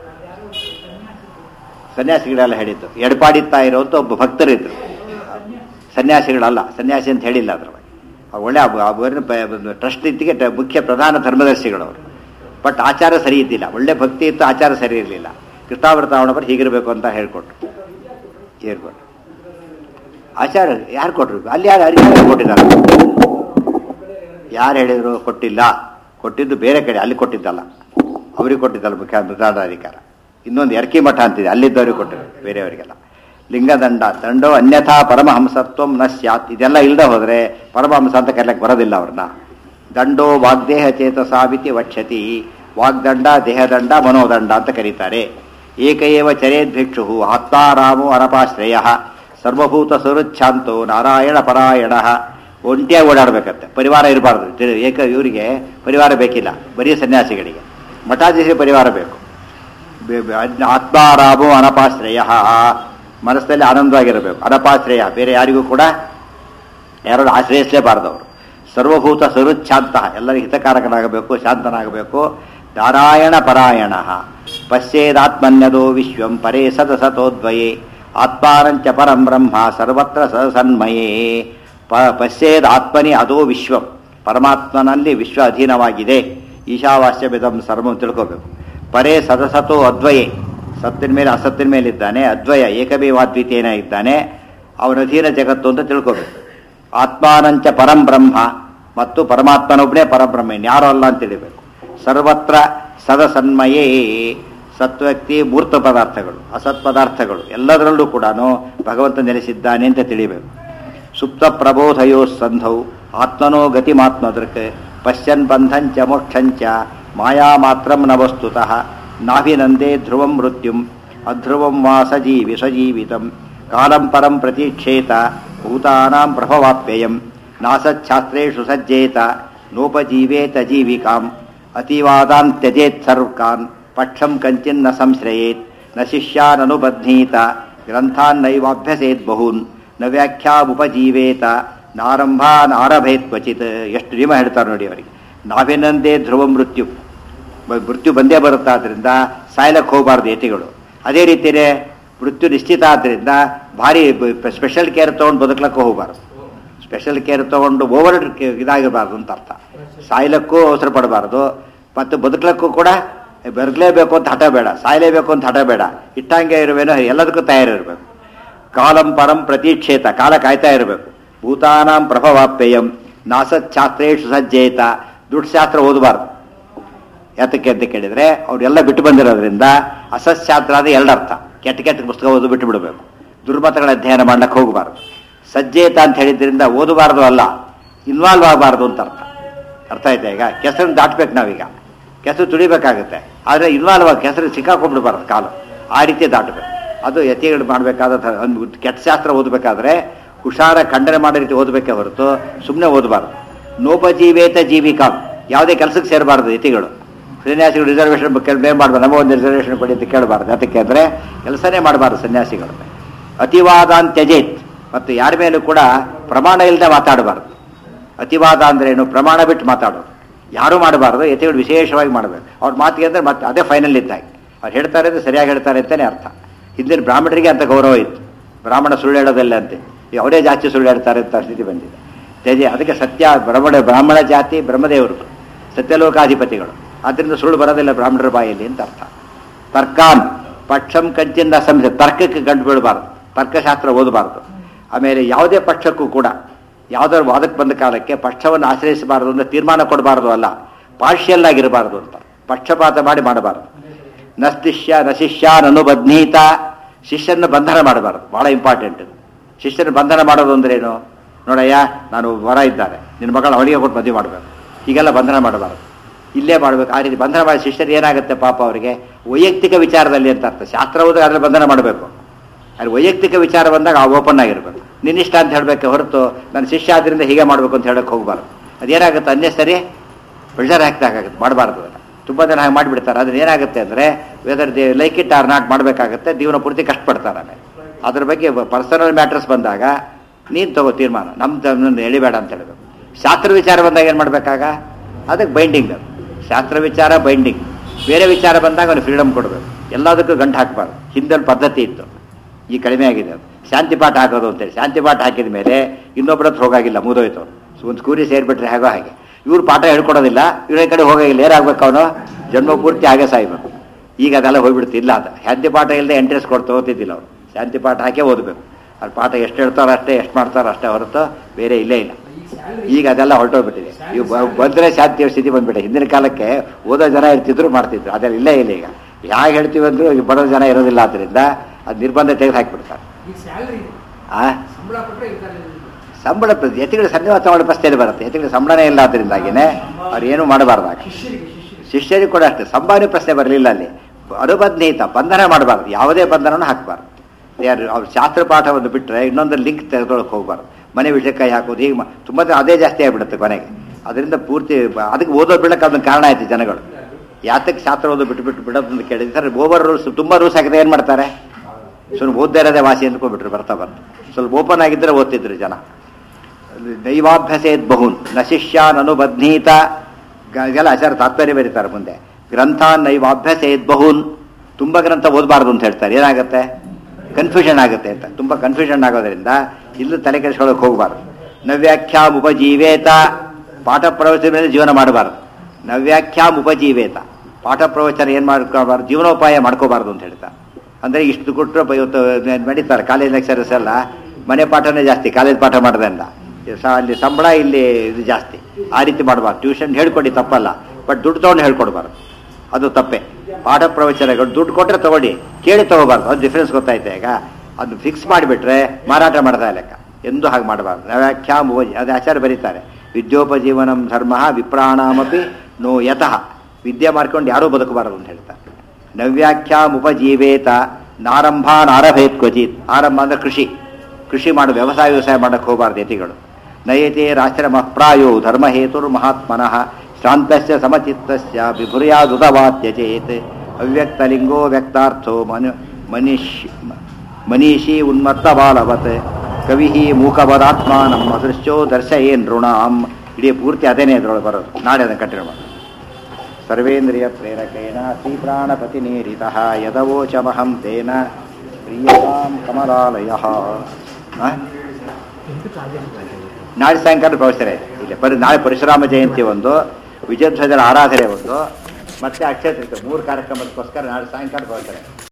ಸನ್ಯಾಸಿಗಳೆಲ್ಲ ಹೇಳಿದ್ದು ಎಡಪಾಡಿತ್ತಾ ಇರೋಂಥ ಒಬ್ಬ ಭಕ್ತರಿದ್ರು ಸನ್ಯಾಸಿಗಳಲ್ಲ ಸನ್ಯಾಸಿ ಅಂತ ಹೇಳಿಲ್ಲ ಅದ್ರ ಬಗ್ಗೆ ಅವ್ರು ಒಳ್ಳೆ ಅವರನ್ನು ಟ್ರಸ್ಟ್ ಇತ್ತಿಗೆ ಟ- ಮುಖ್ಯ ಪ್ರಧಾನ ಧರ್ಮದರ್ಶಿಗಳವರು ಬಟ್ ಆಚಾರ ಸರಿ ಇದ್ದಿಲ್ಲ ಒಳ್ಳೆ ಭಕ್ತಿ ಇತ್ತು ಆಚಾರ ಸರಿ ಇರಲಿಲ್ಲ ಕೃಷ್ಣಾವೃತ ಅವನವರು ಹೀಗಿರಬೇಕು ಅಂತ ಹೇಳ್ಕೊಟ್ರು ಹೇಳ್ಕೊಟ್ರು ಆಚಾರ ಯಾರು ಕೊಟ್ರು ಅಲ್ಲಿ ಯಾರು ಅರಿಯಾರು ಕೊಟ್ಟಿದ್ದಾರೆ ಯಾರು ಹೇಳಿದ್ರು ಕೊಟ್ಟಿಲ್ಲ ಕೊಟ್ಟಿದ್ದು ಬೇರೆ ಕಡೆ ಅಲ್ಲಿ ಕೊಟ್ಟಿದ್ದಲ್ಲ ಅವ್ರಿಗೆ ಕೊಟ್ಟಿದ್ದಲ್ಲ ಮುಖ್ಯ ಪ್ರಧಾನಾಧಿಕಾರ ಇನ್ನೊಂದು ಎರ್ಕಿ ಮಠ ಅಂತಿದೆ ಅಲ್ಲಿದ್ದವ್ರಿಗೆ ಕೊಟ್ಟರು ಬೇರೆಯವರಿಗೆಲ್ಲ ಲಿಂಗದಂಡ ದಂಡೋ ಅನ್ಯಥಾ ಪರಮಹಂಸತ್ವಂ ನ ಸ್ಯಾತ್ ಇದೆಲ್ಲ ಇಲ್ಲದೆ ಹೋದರೆ ಪರಮಹಂಸ ಅಂತ ಕರೆಯಕ್ಕೆ ಬರೋದಿಲ್ಲ ಅವ್ರನ್ನ ದಂಡೋ ವಾಗ್ದೇಹ ಚೇತಸಾವಿತಿ ವಕ್ಷತಿ ವಾಗ್ದಂಡ ದೇಹದಂಡ ಮನೋದಂಡ ಅಂತ ಕರೀತಾರೆ ಏಕಏವ ಚರೇದ್ಭಿಕ್ಷು ಆತ್ಮಾರಾಮೋ ಅನಪಾಶ್ರಯ ಸರ್ವಭೂತ ಸುರುಚ್ಛಾಂತೋ ನಾರಾಯಣ ಪರಾಯಣ ಒಂಟಿಯಾಗಿ ಓಡಾಡ್ಬೇಕಂತೆ ಪರಿವಾರ ಇರಬಾರ್ದು ಏಕ ಇವರಿಗೆ ಪರಿವಾರ ಬೇಕಿಲ್ಲ ಬರೀ ಸನ್ಯಾಸಿಗಳಿಗೆ ಮಠಾಧೀಶ ಪರಿವಾರ ಬೇಕು ಬೆ- ಬೆ- ಅದ್ನ ಆತ್ಮಾರಾಮೋ ಅನಪಾಶ್ರಯ ಮನಸ್ಸಲ್ಲಿ ಆನಂದವಾಗಿರಬೇಕು ಅನಪಾಶ್ರಯ ಬೇರೆ ಯಾರಿಗೂ ಕೂಡ ಯಾರು ಆಶ್ರಯಿಸಲೇಬಾರದು ಅವರು ಸರ್ವಭೂತ ಸರುಚ್ಛಾಂತ ಎಲ್ಲರಿಗೂ ಹಿತಕಾರಕನಾಗಬೇಕು ಶಾಂತನಾಗಬೇಕು ನಾರಾಯಣ ಪರಾಯಣ ಪಶ್ಯೇದಾತ್ಮನ್ಯದೋ ವಿಶ್ವಂ ಪರೇ ಸದಸತೋದ್ವಯೇ ಆತ್ಮಾನಂಚ ಪರಂ ಬ್ರಹ್ಮ ಸರ್ವತ್ರ ಸನ್ಮಯೇ ಪ ಪಶ್ಯೇದ್ ಆತ್ಮನಿ ಅದೋ ವಿಶ್ವಂ ಪರಮಾತ್ಮನಲ್ಲಿ ವಿಶ್ವ ಅಧೀನವಾಗಿದೆ ಈಶಾವಾಸ್ಯವಿದಂ ಸರ್ವ ತಿಳ್ಕೋಬೇಕು ಪರೇ ಸದಸತೋ ಅದ್ವಯೇ ಸತ್ತಿನ ಮೇಲೆ ಅಸತ್ತಿನ ಮೇಲೆ ಇದ್ದಾನೆ ಅದ್ವಯ ಏಕಮೇವಾದ್ವಿತೀಯನ ಇದ್ದಾನೆ ಅವನ ಅಧೀನ ಜಗತ್ತು ಅಂತ ತಿಳ್ಕೋಬೇಕು ಆತ್ಮಾನಂಚ ಪರಂ ಬ್ರಹ್ಮ ಮತ್ತು ಪರಮಾತ್ಮನೊಬ್ಬನೇ ಪರಬ್ರಹ್ಮ ಯಾರೋ ಅಲ್ಲ ಅಂತ ತಿಳಿಬೇಕು ಸರ್ವತ್ರ ಸದಸನ್ಮಯೇ ಸತ್ವ್ಯಕ್ತಿ ಮೂರ್ತ ಪದಾರ್ಥಗಳು ಅಸತ್ ಪದಾರ್ಥಗಳು ಎಲ್ಲದರಲ್ಲೂ ಕೂಡ ಭಗವಂತ ನೆಲೆಸಿದ್ದಾನೆ ಅಂತ ತಿಳಿಬೇಕು ಸುಪ್ತ ಪ್ರಬೋಧಯೋ ಸಂಧೌ ಆತ್ಮನೋ ಗತಿಮಾತ್ಮದೃಕ್ ಪಶ್ಯನ್ ಬಂಧಂಚ ಮೋಕ್ಷಂಚ ಮಾಯಾ ಮಾತ್ರಂ ನ ವಸ್ತುತಃ ನಾಭಿನಂದೇ ಧ್ರುವಂ ಮೃತ್ಯುಂ ಅಧ್ರುವಂ ವಾ ಸಜೀವಿ ಸಜೀವಿತಂ ಕಾಲಂ ಪರಂ ಪ್ರತೀಕ್ಷೇತ ಭೂತಾನಾಂ ಪ್ರಭವಾಪ್ಯಯಂ ನಾಸಚ್ಛಾಸ್ತ್ರೇಷು ಸಜ್ಜೇತ ನೋಪಜೀವೇತ ಜೀವಿಕಾಂ ಅತಿವಾದಾನ್ ತ್ಯಜೇತ್ ಸರ್ವಕಾನ್ ಪಕ್ಷಂ ಕಂಚಿನ್ನ ಸಂಶ್ರಯೇತ್ ನ ಶಿಷ್ಯಾನನುಬಧ್ನೀತ ಗ್ರಂಥಾನ್ನೈವಾಭ್ಯಸೇತ್ ಬಹೂನ್ ನ ವ್ಯಾಖ್ಯಾವುಪಜೀವೇತ ನಾರಂಭಾ ನಾರಭೇತ್ ಕ್ವಚಿತ್ ಎಷ್ಟು ನಿಯಮ ಹೇಳ್ತಾರೆ ನೋಡಿ ಅವರಿಗೆ ನಾವೆನಂದೇ ಧ್ರುವ ಮೃತ್ಯು ಬ- ಮೃತ್ಯು ಬಂದೇ ಬರುತ್ತೆ ಆದ್ದರಿಂದ ಸಾಯ್ಲಕ್ಕೆ ಹೋಗಬಾರ್ದು ಯತಿಗಳು ಅದೇ ರೀತಿಯೇ ಮೃತ್ಯು ನಿಶ್ಚಿತ ಆದ್ದರಿಂದ ಭಾರಿ ಸ್ಪೆಷಲ್ ಕೇರ್ ತೊಗೊಂಡು ಬದುಕಲಕ್ಕೂ ಹೋಗಬಾರ್ದು ಸ್ಪೆಷಲ್ ಕೇರ್ ತೊಗೊಂಡು ಓವರ್ ಇದಾಗಿರಬಾರ್ದು ಅಂತ ಅರ್ಥ ಸಾಯ್ಲಕ್ಕೂ ಅವಸರ ಪಡಬಾರ್ದು ಮತ್ತು ಬದುಕಲಕ್ಕೂ ಕೂಡ ಬದುಕಲೇಬೇಕು ಅಂತ ಹಠ ಬೇಡ ಸಾಯಲೇಬೇಕು ಅಂತ ಹಠ ಬೇಡ ಇಟ್ಟಂಗೆ ಇರುವೇನೋ ಎಲ್ಲದಕ್ಕೂ ತಯಾರಿರಬೇಕು ಕಾಲಂ ಪರಂ ಪ್ರತೀಕ್ಷೇತ ಕಾಲ ಕಾಯ್ತಾ ಇರಬೇಕು ಭೂತಾನಾಂ ಪ್ರಭವಾಪ್ಯಯಂ ನಾಸಚ್ಛಾಸ್ತ್ರೇಷು ಸಜ್ಜೇತ ದುಡ್ಡು ಶಾಸ್ತ್ರ ಓದಬಾರ್ದು ಯಾತಕ್ಕೆ ಅಂತ ಕೇಳಿದ್ರೆ ಅವರೆಲ್ಲ ಬಿಟ್ಟು ಬಂದಿರೋದ್ರಿಂದ ಅಸತ್ಶಾಸ್ತ್ರ ಆದ ಎರಡರ್ಥ ಕೆಟ್ಟ ಕೆಟ್ಟ ಪುಸ್ತಕ ಓದು ಬಿಟ್ಟು ಬಿಡಬೇಕು ದುರ್ಮತಗಳ ಅಧ್ಯಯನ ಮಾಡ್ಲಿಕ್ಕೆ ಹೋಗಬಾರ್ದು ಸಜ್ಜೇತ ಅಂತ ಹೇಳಿದ್ರಿಂದ ಓದಬಾರ್ದು ಅಲ್ಲ ಇನ್ವಾಲ್ವ್ ಆಗಬಾರ್ದು ಅಂತ ಅರ್ಥ ಅರ್ಥ ಆಯ್ತಾ ಈಗ ಕೆಸರನ್ನು ದಾಟ್ಬೇಕು ನಾವೀಗ ಕೆಸರು ತುಳಿಬೇಕಾಗುತ್ತೆ ಆದರೆ ಇನ್ವಾಲ್ವ್ ಆಗಿ ಕೆಸರು ಸಿಕ್ಕಾಕೊಂಡ್ಬಿಡ್ಬಾರ್ದು ಕಾಲು ಆ ರೀತಿ ದಾಟಬೇಕು ಅದು ಯತಿಗಳು ಮಾಡಬೇಕಾದ ಒಂದು ಕೆಟ್ಟ ಶಾಸ್ತ್ರ ಓದಬೇಕಾದ್ರೆ ಹುಷಾರ ಖಂಡನೆ ಮಾಡೋ ರೀತಿ ಓದಬೇಕೇ ಹೊರತು ಸುಮ್ಮನೆ ಓದಬಾರ್ದು ನೋಪಜೀವೇತ ಜೀವಿಕಾ ಯಾವುದೇ ಕೆಲಸಕ್ಕೆ ಸೇರಬಾರ್ದು ಯತಿಗಳು ಸನ್ಯಾಸಿಗಳು ರಿಸರ್ವೇಷನ್ ಬ್ಲೇಮ್ ಮಾಡಬಾರ್ದು ನಮಗೆ ಒಂದು ರಿಸರ್ವೇಷನ್ ಕೊಡಿ ಅಂತ ಕೇಳಬಾರ್ದು ಅದಕ್ಕೆ ಅಂದರೆ ಕೆಲಸನೇ ಮಾಡಬಾರ್ದು ಸನ್ಯಾಸಿಗಳು ಅತಿವಾದ ಅಂತ ತ್ಯಜೇತ್ ಮತ್ತು ಯಾರ ಮೇಲೂ ಕೂಡ ಪ್ರಮಾಣ ಇಲ್ಲದೆ ಮಾತಾಡಬಾರ್ದು ಅತಿವಾದ ಅಂದ್ರೇನು ಪ್ರಮಾಣ ಬಿಟ್ಟು ಮಾತಾಡೋದು ಯಾರೂ ಮಾಡಬಾರ್ದು ಯತಿಗಳು ವಿಶೇಷವಾಗಿ ಮಾಡಬೇಕು ಅವ್ರ ಮಾತಿಗೆ ಅಂದರೆ ಮತ್ತೆ ಅದೇ ಫೈನಲ್ ಇದ್ದಾಗ ಅವ್ರು ಹೇಳ್ತಾರೆ ಅಂದರೆ ಸರಿಯಾಗಿ ಹೇಳ್ತಾರೆ ಅಂತಲೇ ಅರ್ಥ ಹಿಂದಿನ ಬ್ರಾಹ್ಮಣರಿಗೆ ಅಂತ ಗೌರವ ಇತ್ತು ಬ್ರಾಹ್ಮಣ ಸುಳ್ಳು ಹೇಳೋದಲ್ಲ ಅಂತೆ ಈಗ ಅವರೇ ಜಾಸ್ತಿ ಸುಳ್ಳು ಹೇಳ್ತಾರೆ ಅಂತ ಸ್ಥಿತಿ ಬಂದಿದೆ ತ್ಯಜ ಅದಕ್ಕೆ ಸತ್ಯ ಬ್ರಾಹ್ಮಣ ಬ್ರಾಹ್ಮಣ ಜಾತಿ ಬ್ರಹ್ಮದೇವರು ಸತ್ಯಲೋಕಾಧಿಪತಿಗಳು ಆದ್ದರಿಂದ ಸುಳ್ಳು ಬರೋದಿಲ್ಲ ಬ್ರಾಹ್ಮಣರ ಬಾಯಲ್ಲಿ ಅಂತ ಅರ್ಥ ತರ್ಕಾನ್ ಪಕ್ಷಂ ಕಂಚಿಂದ ಸಂಹಿತೆ ತರ್ಕಕ್ಕೆ ಗಂಟು ಬೀಳಬಾರ್ದು ತರ್ಕಶಾಸ್ತ್ರ ಓದಬಾರ್ದು ಆಮೇಲೆ ಯಾವುದೇ ಪಕ್ಷಕ್ಕೂ ಕೂಡ ಯಾವುದಾದ್ರು ವಾದಕ್ಕೆ ಬಂದ ಕಾಲಕ್ಕೆ ಪಕ್ಷವನ್ನು ಆಶ್ರಯಿಸಬಾರದು ಅಂದ್ರೆ ತೀರ್ಮಾನ ಕೊಡಬಾರದು ಅಲ್ಲ ಪಾರ್ಷಿಯಲ್ ಆಗಿರಬಾರದು ಅಂತ ಪಕ್ಷಪಾತ ಮಾಡಿ ಮಾಡಬಾರದು ನ ಶಿಷ್ಯ ನ ಶಿಷ್ಯ ನನುಬದ್ನೀತ ಶಿಷ್ಯನ ಬಂಧನ ಮಾಡಬಾರದು ಬಹಳ ಇಂಪಾರ್ಟೆಂಟ್ ಶಿಷ್ಯನ ಬಂಧನ ಮಾಡೋದು ಅಂದ್ರೆ ಏನು ನೋಡಯ್ಯ ನಾನು ವರ ಇದ್ದಾರೆ ನಿನ್ನ ಮಗಳು ಅವಳಿಗೆ ಕೊಟ್ಟು ಮದುವೆ ಮಾಡಬೇಕು ಹೀಗೆಲ್ಲ ಬಂಧನ ಮಾಡಬಾರದು ಇಲ್ಲೇ ಮಾಡಬೇಕು ಆ ರೀತಿ ಬಂಧನ ಮಾಡಿ ಶಿಷ್ಯರು ಏನಾಗುತ್ತೆ ಪಾಪ ಅವರಿಗೆ ವೈಯಕ್ತಿಕ ವಿಚಾರದಲ್ಲಿ ಅಂತ ಅರ್ಥ ಶಾಸ್ತ್ರ ಓದಿದ್ರೆ ಅದ್ರಲ್ಲಿ ಬಂಧನ ಮಾಡಬೇಕು ಅಲ್ಲಿ ವೈಯಕ್ತಿಕ ವಿಚಾರ ಬಂದಾಗ ಆ ಓಪನ್ ಆಗಿರ್ಬೇಕು ನಿನ್ನಿಷ್ಟ ಅಂತ ಹೇಳಬೇಕು ಹೊರತು ನನ್ನ ಶಿಷ್ಯ ಆದ್ರಿಂದ ಹೀಗೆ ಮಾಡಬೇಕು ಅಂತ ಹೇಳಕ್ಕೆ ಹೋಗಬಾರ್ದು ಅದೇನಾಗುತ್ತೆ ಅನ್ನೇ ಸರಿ ಪ್ರೆಷರ್ ಹಾಕ್ದಾಗುತ್ತೆ ಮಾಡಬಾರ್ದು ಅದನ್ನು ತುಂಬ ಜನ ಹಾಗೆ ಮಾಡಿಬಿಡ್ತಾರೆ ಅದ್ರ ಏನಾಗುತ್ತೆ ಅಂದರೆ whether they like it or not ಮಾಡಬೇಕಾಗುತ್ತೆ ಜೀವನ ಪೂರ್ತಿ ಕಷ್ಟಪಡ್ತಾರೆ ಆಮೇಲೆ ಅದ್ರ ಬಗ್ಗೆ ಪರ್ಸನಲ್ ಮ್ಯಾಟರ್ಸ್ ಬಂದಾಗ ನೀನು ತಗೋ ತೀರ್ಮಾನ ನಮ್ಮ ಎಳಿಬೇಡ ಅಂತ ಹೇಳಬೇಕು ಶಾಸ್ತ್ರ ವಿಚಾರ ಬಂದಾಗ ಏನು ಮಾಡಬೇಕಾಗ ಅದಕ್ಕೆ ಬೈಂಡಿಂಗ್ ಅದು ಶಾಸ್ತ್ರ ವಿಚಾರ ಬೈಂಡಿಂಗ್ ಬೇರೆ ವಿಚಾರ ಬಂದಾಗ ಅವನು ಫ್ರೀಡಮ್ ಕೊಡಬೇಕು ಎಲ್ಲದಕ್ಕೂ ಗಂಟು ಹಾಕಬಾರ್ದು ಹಿಂದೊಂದು ಪದ್ಧತಿ ಇತ್ತು ಈ ಕಡಿಮೆ ಆಗಿದೆ ಅದು ಶಾಂತಿ ಪಾಠ ಹಾಕೋದು ಅಂತೇಳಿ ಶಾಂತಿ ಪಾಠ ಹಾಕಿದ ಮೇಲೆ ಇನ್ನೊಬ್ಬರ ಹತ್ರ ಹೋಗಾಗಿಲ್ಲ ಮುಗಿದೋಯ್ತು ಅವ್ನು ಒಂದು ಸ್ಕೂರಿ ಸೇರಿಬಿಟ್ರೆ ಹೇಗೋ ಹಾಗೆ ಇವ್ರು ಪಾಠ ಹೇಳ್ಕೊಡೋದಿಲ್ಲ ಇವ್ರ ಕಡೆ ಹೋಗಾಗಿಲ್ಲ ಏನಾಗ್ಬೇಕು ಅವನು ಜನ್ಮ ಪೂರ್ತಿ ಹಾಗೆ ಸಾಯ್ಬೇಕು ಈಗ ಅದೆಲ್ಲ ಹೋಗ್ಬಿಡ್ತು ಇಲ್ಲ ಅದು ಶಾಂತಿ ಪಾಠ ಇಲ್ಲದೆ ಎಂಟ್ರೆನ್ಸ್ ಕೊಡ್ತಾ ಓದ್ತಿದ್ದಿಲ್ಲ ಅವರು ಶಾಂತಿ ಪಾಠ ಹಾಕೇ ಓದಬೇಕು ಅದು ಪಾಠ ಎಷ್ಟು ಹೇಳ್ತಾರೋ ಅಷ್ಟೇ ಎಷ್ಟು ಮಾಡ್ತಾರೋ ಅಷ್ಟೇ ಹೊರತು ಬೇರೆ ಇಲ್ಲೇ ಇಲ್ಲ ಈಗ ಅದೆಲ್ಲ ಹೊರಟೋಗ್ಬಿಟ್ಟಿದೆ ಇವು ಬ- ಬಂದ್ರೆ ಶಾಂತಿ ಸ್ಥಿತಿ ಬಂದ್ಬಿಟ್ಟೆ ಹಿಂದಿನ ಕಾಲಕ್ಕೆ ಓದೋ ಜನ ಇರ್ತಿದ್ರು ಮಾಡ್ತಿದ್ರು ಅದೆಲ್ಲ ಇಲ್ಲೇ ಇಲ್ಲ ಈಗ ಹೇಗೆ ಹೇಳ್ತೀವಿ ಅಂದ್ರೂ ಈಗ ಬರೋ ಜನ ಇರೋದಿಲ್ಲ ಆದ್ರಿಂದ ಅದು ನಿರ್ಬಂಧ ತೆಗೆದು ಹಾಕಿಬಿಡ್ತಾರೆ ಈಗ ಸ್ಯಾಲ್ರಿ ಆ ಸಂಬಳ ಕೊಟ್ಟರೆ ಇರ್ತಾರೆ ಸಂಬಳ ಪ್ರ- ಯತಿಗಳು ಸನ್ನಿವಾಸ ಮಾಡೋ ಪ್ರಶ್ನೆ ಬರುತ್ತೆ ಯತಿಗಳು ಸಂಬಳನೇ ಇಲ್ಲ ಆದ್ರಿಂದಾಗಿನೇ ಅವ್ರು ಏನು ಮಾಡಬಾರ್ದು ಆಗ ಶಿಷ್ಯರಿಗೆ ಶಿಷ್ಯರಿಗೆ ಶಿಷ್ಯರಿಗೆ ಕೂಡ ಅಷ್ಟೇ ಸಂಭಾವನೆ ಪ್ರಶ್ನೆ ಬರಲಿಲ್ಲ ಅಲ್ಲಿ ಅನುಬದ್ಧೀತ ಬಂಧನ ಮಾಡಬಾರ್ದು ಯಾವುದೇ ಬಂಧನವನ್ನು ಹಾಕಬಾರ್ದು ಯಾರು ಅವ್ರ ಶಾಸ್ತ್ರ ಪಾಠವನ್ನು ಬಿಟ್ಟರೆ ಇನ್ನೊಂದು ಲಿಂಕ್ ತೆಗೆದೊಳಕ್ಕೆ ಹೋಗ್ಬಾರ್ದು ಮನೆ ವಿಷಯಕ್ಕೆ ಕೈ ಹಾಕೋದು ಹೀಗೆ ಮಾ- ತುಂಬ ಜನ ಅದೇ ಜಾಸ್ತಿ ಆಗಿಬಿಡುತ್ತೆ ಕೊನೆಗೆ ಅದರಿಂದ ಪೂರ್ತಿ ಬ- ಅದಕ್ಕೆ ಓದೋ ಬಿಡಕ್ಕೆ ಅದೊಂದು ಕಾರಣ ಆಯ್ತು ಜನಗಳು ಯಾತಕ್ಕೆ ಶಾಸ್ತ್ರ ಓದೋ ಬಿಟ್ಟು ಬಿಟ್ಟು ಬಿಡೋದು ಅಂತ ಕೇಳಿದ್ರೆ ಸರ್ ಓವರ್ ರೂಲ್ಸ್ ತುಂಬ ರೂಲ್ಸ್ ಆಗಿದೆ ಏನು ಮಾಡ್ತಾರೆ ಸ್ವಲ್ಪ ಓದ್ದೇ ಇರೋದೇ ವಾಸಿ ಅಂದ್ಕೊಂಡ್ಬಿಟ್ರು ಬರ್ತಾ ಬರ್ತಾ ಸ್ವಲ್ಪ ಓಪನ್ ಆಗಿದ್ದರೆ ಓದ್ತಿದ್ರು ಜನ ದೈವಾಭ್ಯಾಸೇದ್ ಬಹುನ್ ನ ಶಿಷ್ಯಾನ್ ಅನುಬದ್ನೀತ ಗ- ಇದೆಲ್ಲ ಆಚಾರ ತಾತ್ಪರ್ಯ ಬರೀತಾರೆ ಮುಂದೆ ಗ್ರಂಥ ನೈವಾಭ್ಯಾಸೇದ್ ಬಹುನ್ ತುಂಬ ಗ್ರಂಥ ಓದಬಾರ್ದು ಅಂತ ಹೇಳ್ತಾರೆ ಏನಾಗುತ್ತೆ ಕನ್ಫ್ಯೂಷನ್ ಆಗುತ್ತೆ ಅಂತ ತುಂಬ ಕನ್ಫ್ಯೂಷನ್ ಆಗೋದ್ರಿಂದ ಇಲ್ಲಿ ತಲೆ ಕೆಡಿಸ್ಕೊಳ್ಳೋಕೆ ಹೋಗಬಾರ್ದು ನವ್ಯಾಖ್ಯಾಮ್ ಉಪಜೀವೇತ ಪಾಠ ಪ್ರವಚನ ಮೇಲೆ ಜೀವನ ಮಾಡಬಾರ್ದು ನವ್ಯಾಖ್ಯಾಮ್ ಉಪಜೀವೇತ ಪಾಠ ಪ್ರವಚನ ಏನು ಮಾಡ್ಕೋಬಾರ್ದು ಜೀವನೋಪಾಯ ಮಾಡ್ಕೋಬಾರ್ದು ಅಂತ ಹೇಳ್ತಾರೆ ಅಂದರೆ ಇಷ್ಟು ಕೊಟ್ಟರು ಇವತ್ತು ನಡೀತಾರೆ ಕಾಲೇಜ್ ಲೆಕ್ಚರರ್ಸ್ ಎಲ್ಲ ಮನೆ ಪಾಠನೇ ಜಾಸ್ತಿ ಕಾಲೇಜ್ ಪಾಠ ಮಾಡೋದ್ರಿಂದ ಸ- ಅಲ್ಲಿ ಸಂಬಳ ಇಲ್ಲಿ ಇದು ಜಾಸ್ತಿ ಆ ರೀತಿ ಮಾಡಬಾರ್ದು ಟ್ಯೂಷನ್ ಹೇಳ್ಕೊಡಿ ತಪ್ಪಲ್ಲ ಬಟ್ ದುಡ್ಡು ತೊಗೊಂಡು ಹೇಳ್ಕೊಡ್ಬಾರ್ದು ಅದು ತಪ್ಪೆ ಪಾಠ ಪ್ರವಚನಗಳು ದುಡ್ಡು ಕೊಟ್ಟರೆ ತಗೊಳ್ಳಿ ಕೇಳಿ ತಗೋಬಾರ್ದು ಅದು ಡಿಫ್ರೆನ್ಸ್ ಗೊತ್ತಾಯ್ತು ಈಗ ಅದು ಫಿಕ್ಸ್ ಮಾಡಿಬಿಟ್ರೆ ಮಾರಾಟ ಮಾಡ್ತಾ ಲೆಕ್ಕ ಎಂದೂ ಹಾಗೆ ಮಾಡಬಾರ್ದು ನವ್ಯಾಖ್ಯಾಮ್ ಓಜಿ ಅದು ಆಚಾರ್ಯ ಬರೀತಾರೆ ವಿದ್ಯೋಪಜೀವನಂ ಧರ್ಮ ವಿಪ್ರಾಣಾಮಪಿ ನೋ ಯತಃ ವಿದ್ಯೆ ಮಾಡ್ಕೊಂಡು ಯಾರೂ ಬದುಕಬಾರದು ಅಂತ ಹೇಳ್ತಾರೆ ನವ್ಯಾಖ್ಯಾಮ್ ಉಪಜೀವೇತ ನಾರಂಭ ನಾರಭೇತ್ ಕ್ವಚಿತ್ ಆರಂಭ ಅಂದ್ರೆ ಕೃಷಿ ಕೃಷಿ ಮಾಡು ವ್ಯವಸಾಯ ವ್ಯವಸಾಯ ಮಾಡಕ್ಕೆ ಹೋಗಬಾರ್ದು ಯತಿಗಳು ನಯತೆ ರಾಶ್ರಮ ಪ್ರಾಯೋ ಧರ್ಮಹೇತುರ್ ಮಹಾತ್ಮನಃ ಶಾಂತಸ್ಯ ಸಮಚಿತ್ತಸ್ಯ ವಿಭುರ್ಯಾದುದವಾತ್ಯಚೇತ್ ಅವ್ಯಕ್ತಲಿಂಗೋ ವ್ಯಕ್ತಾರ್ಥೋ ಮನು ಮನಿಷ್ ಮನೀಷಿ ಉನ್ಮತ್ತ ಬಾಲವತ್ ಕವಿ ಮೂಕವದಾತ್ಮಾನಂ ಅದೃಶ್ಯೋ ದರ್ಶಯೇನ್ ಋಣಾಂ ಇಡೀ ಪೂರ್ತಿ ಅದೇನೇ ಇದ್ರೊಳಗೆ ಬರೋದು ನಾಳೆ ಅದನ್ನು ಕಂಟಿನ್ಯೂ ಮಾಡೋದು ಸರ್ವೇಂದ್ರಿಯ ಪ್ರೇರಕೇಣ ಶ್ರೀಪ್ರಾಣಪತಿನೇರಿತ ಯದವೋಚಮಹಂ ತೇನ ಪ್ರಿಯತಾಂ ಕಮಲಾಲಯ ನಾಳೆ ಸಾಯಂಕಾಲ ಪ್ರವಚನ ಇದೆ ಇಲ್ಲಿ ಪರಿ ನಾಳೆ ಪರಶುರಾಮ ಜಯಂತಿ ಒಂದು ವಿಜಯಧ್ವಜರ ಆರಾಧನೆ ಒಂದು ಮತ್ತೆ ಅಕ್ಷಯ ತೃತೀಯ ಮೂರು ಕಾರ್ಯಕ್ರಮಕ್ಕೋಸ್ಕರ ನಾಳೆ ಸಾಯಂಕಾಲ ಪ್ರವಚನ ಇದೆ.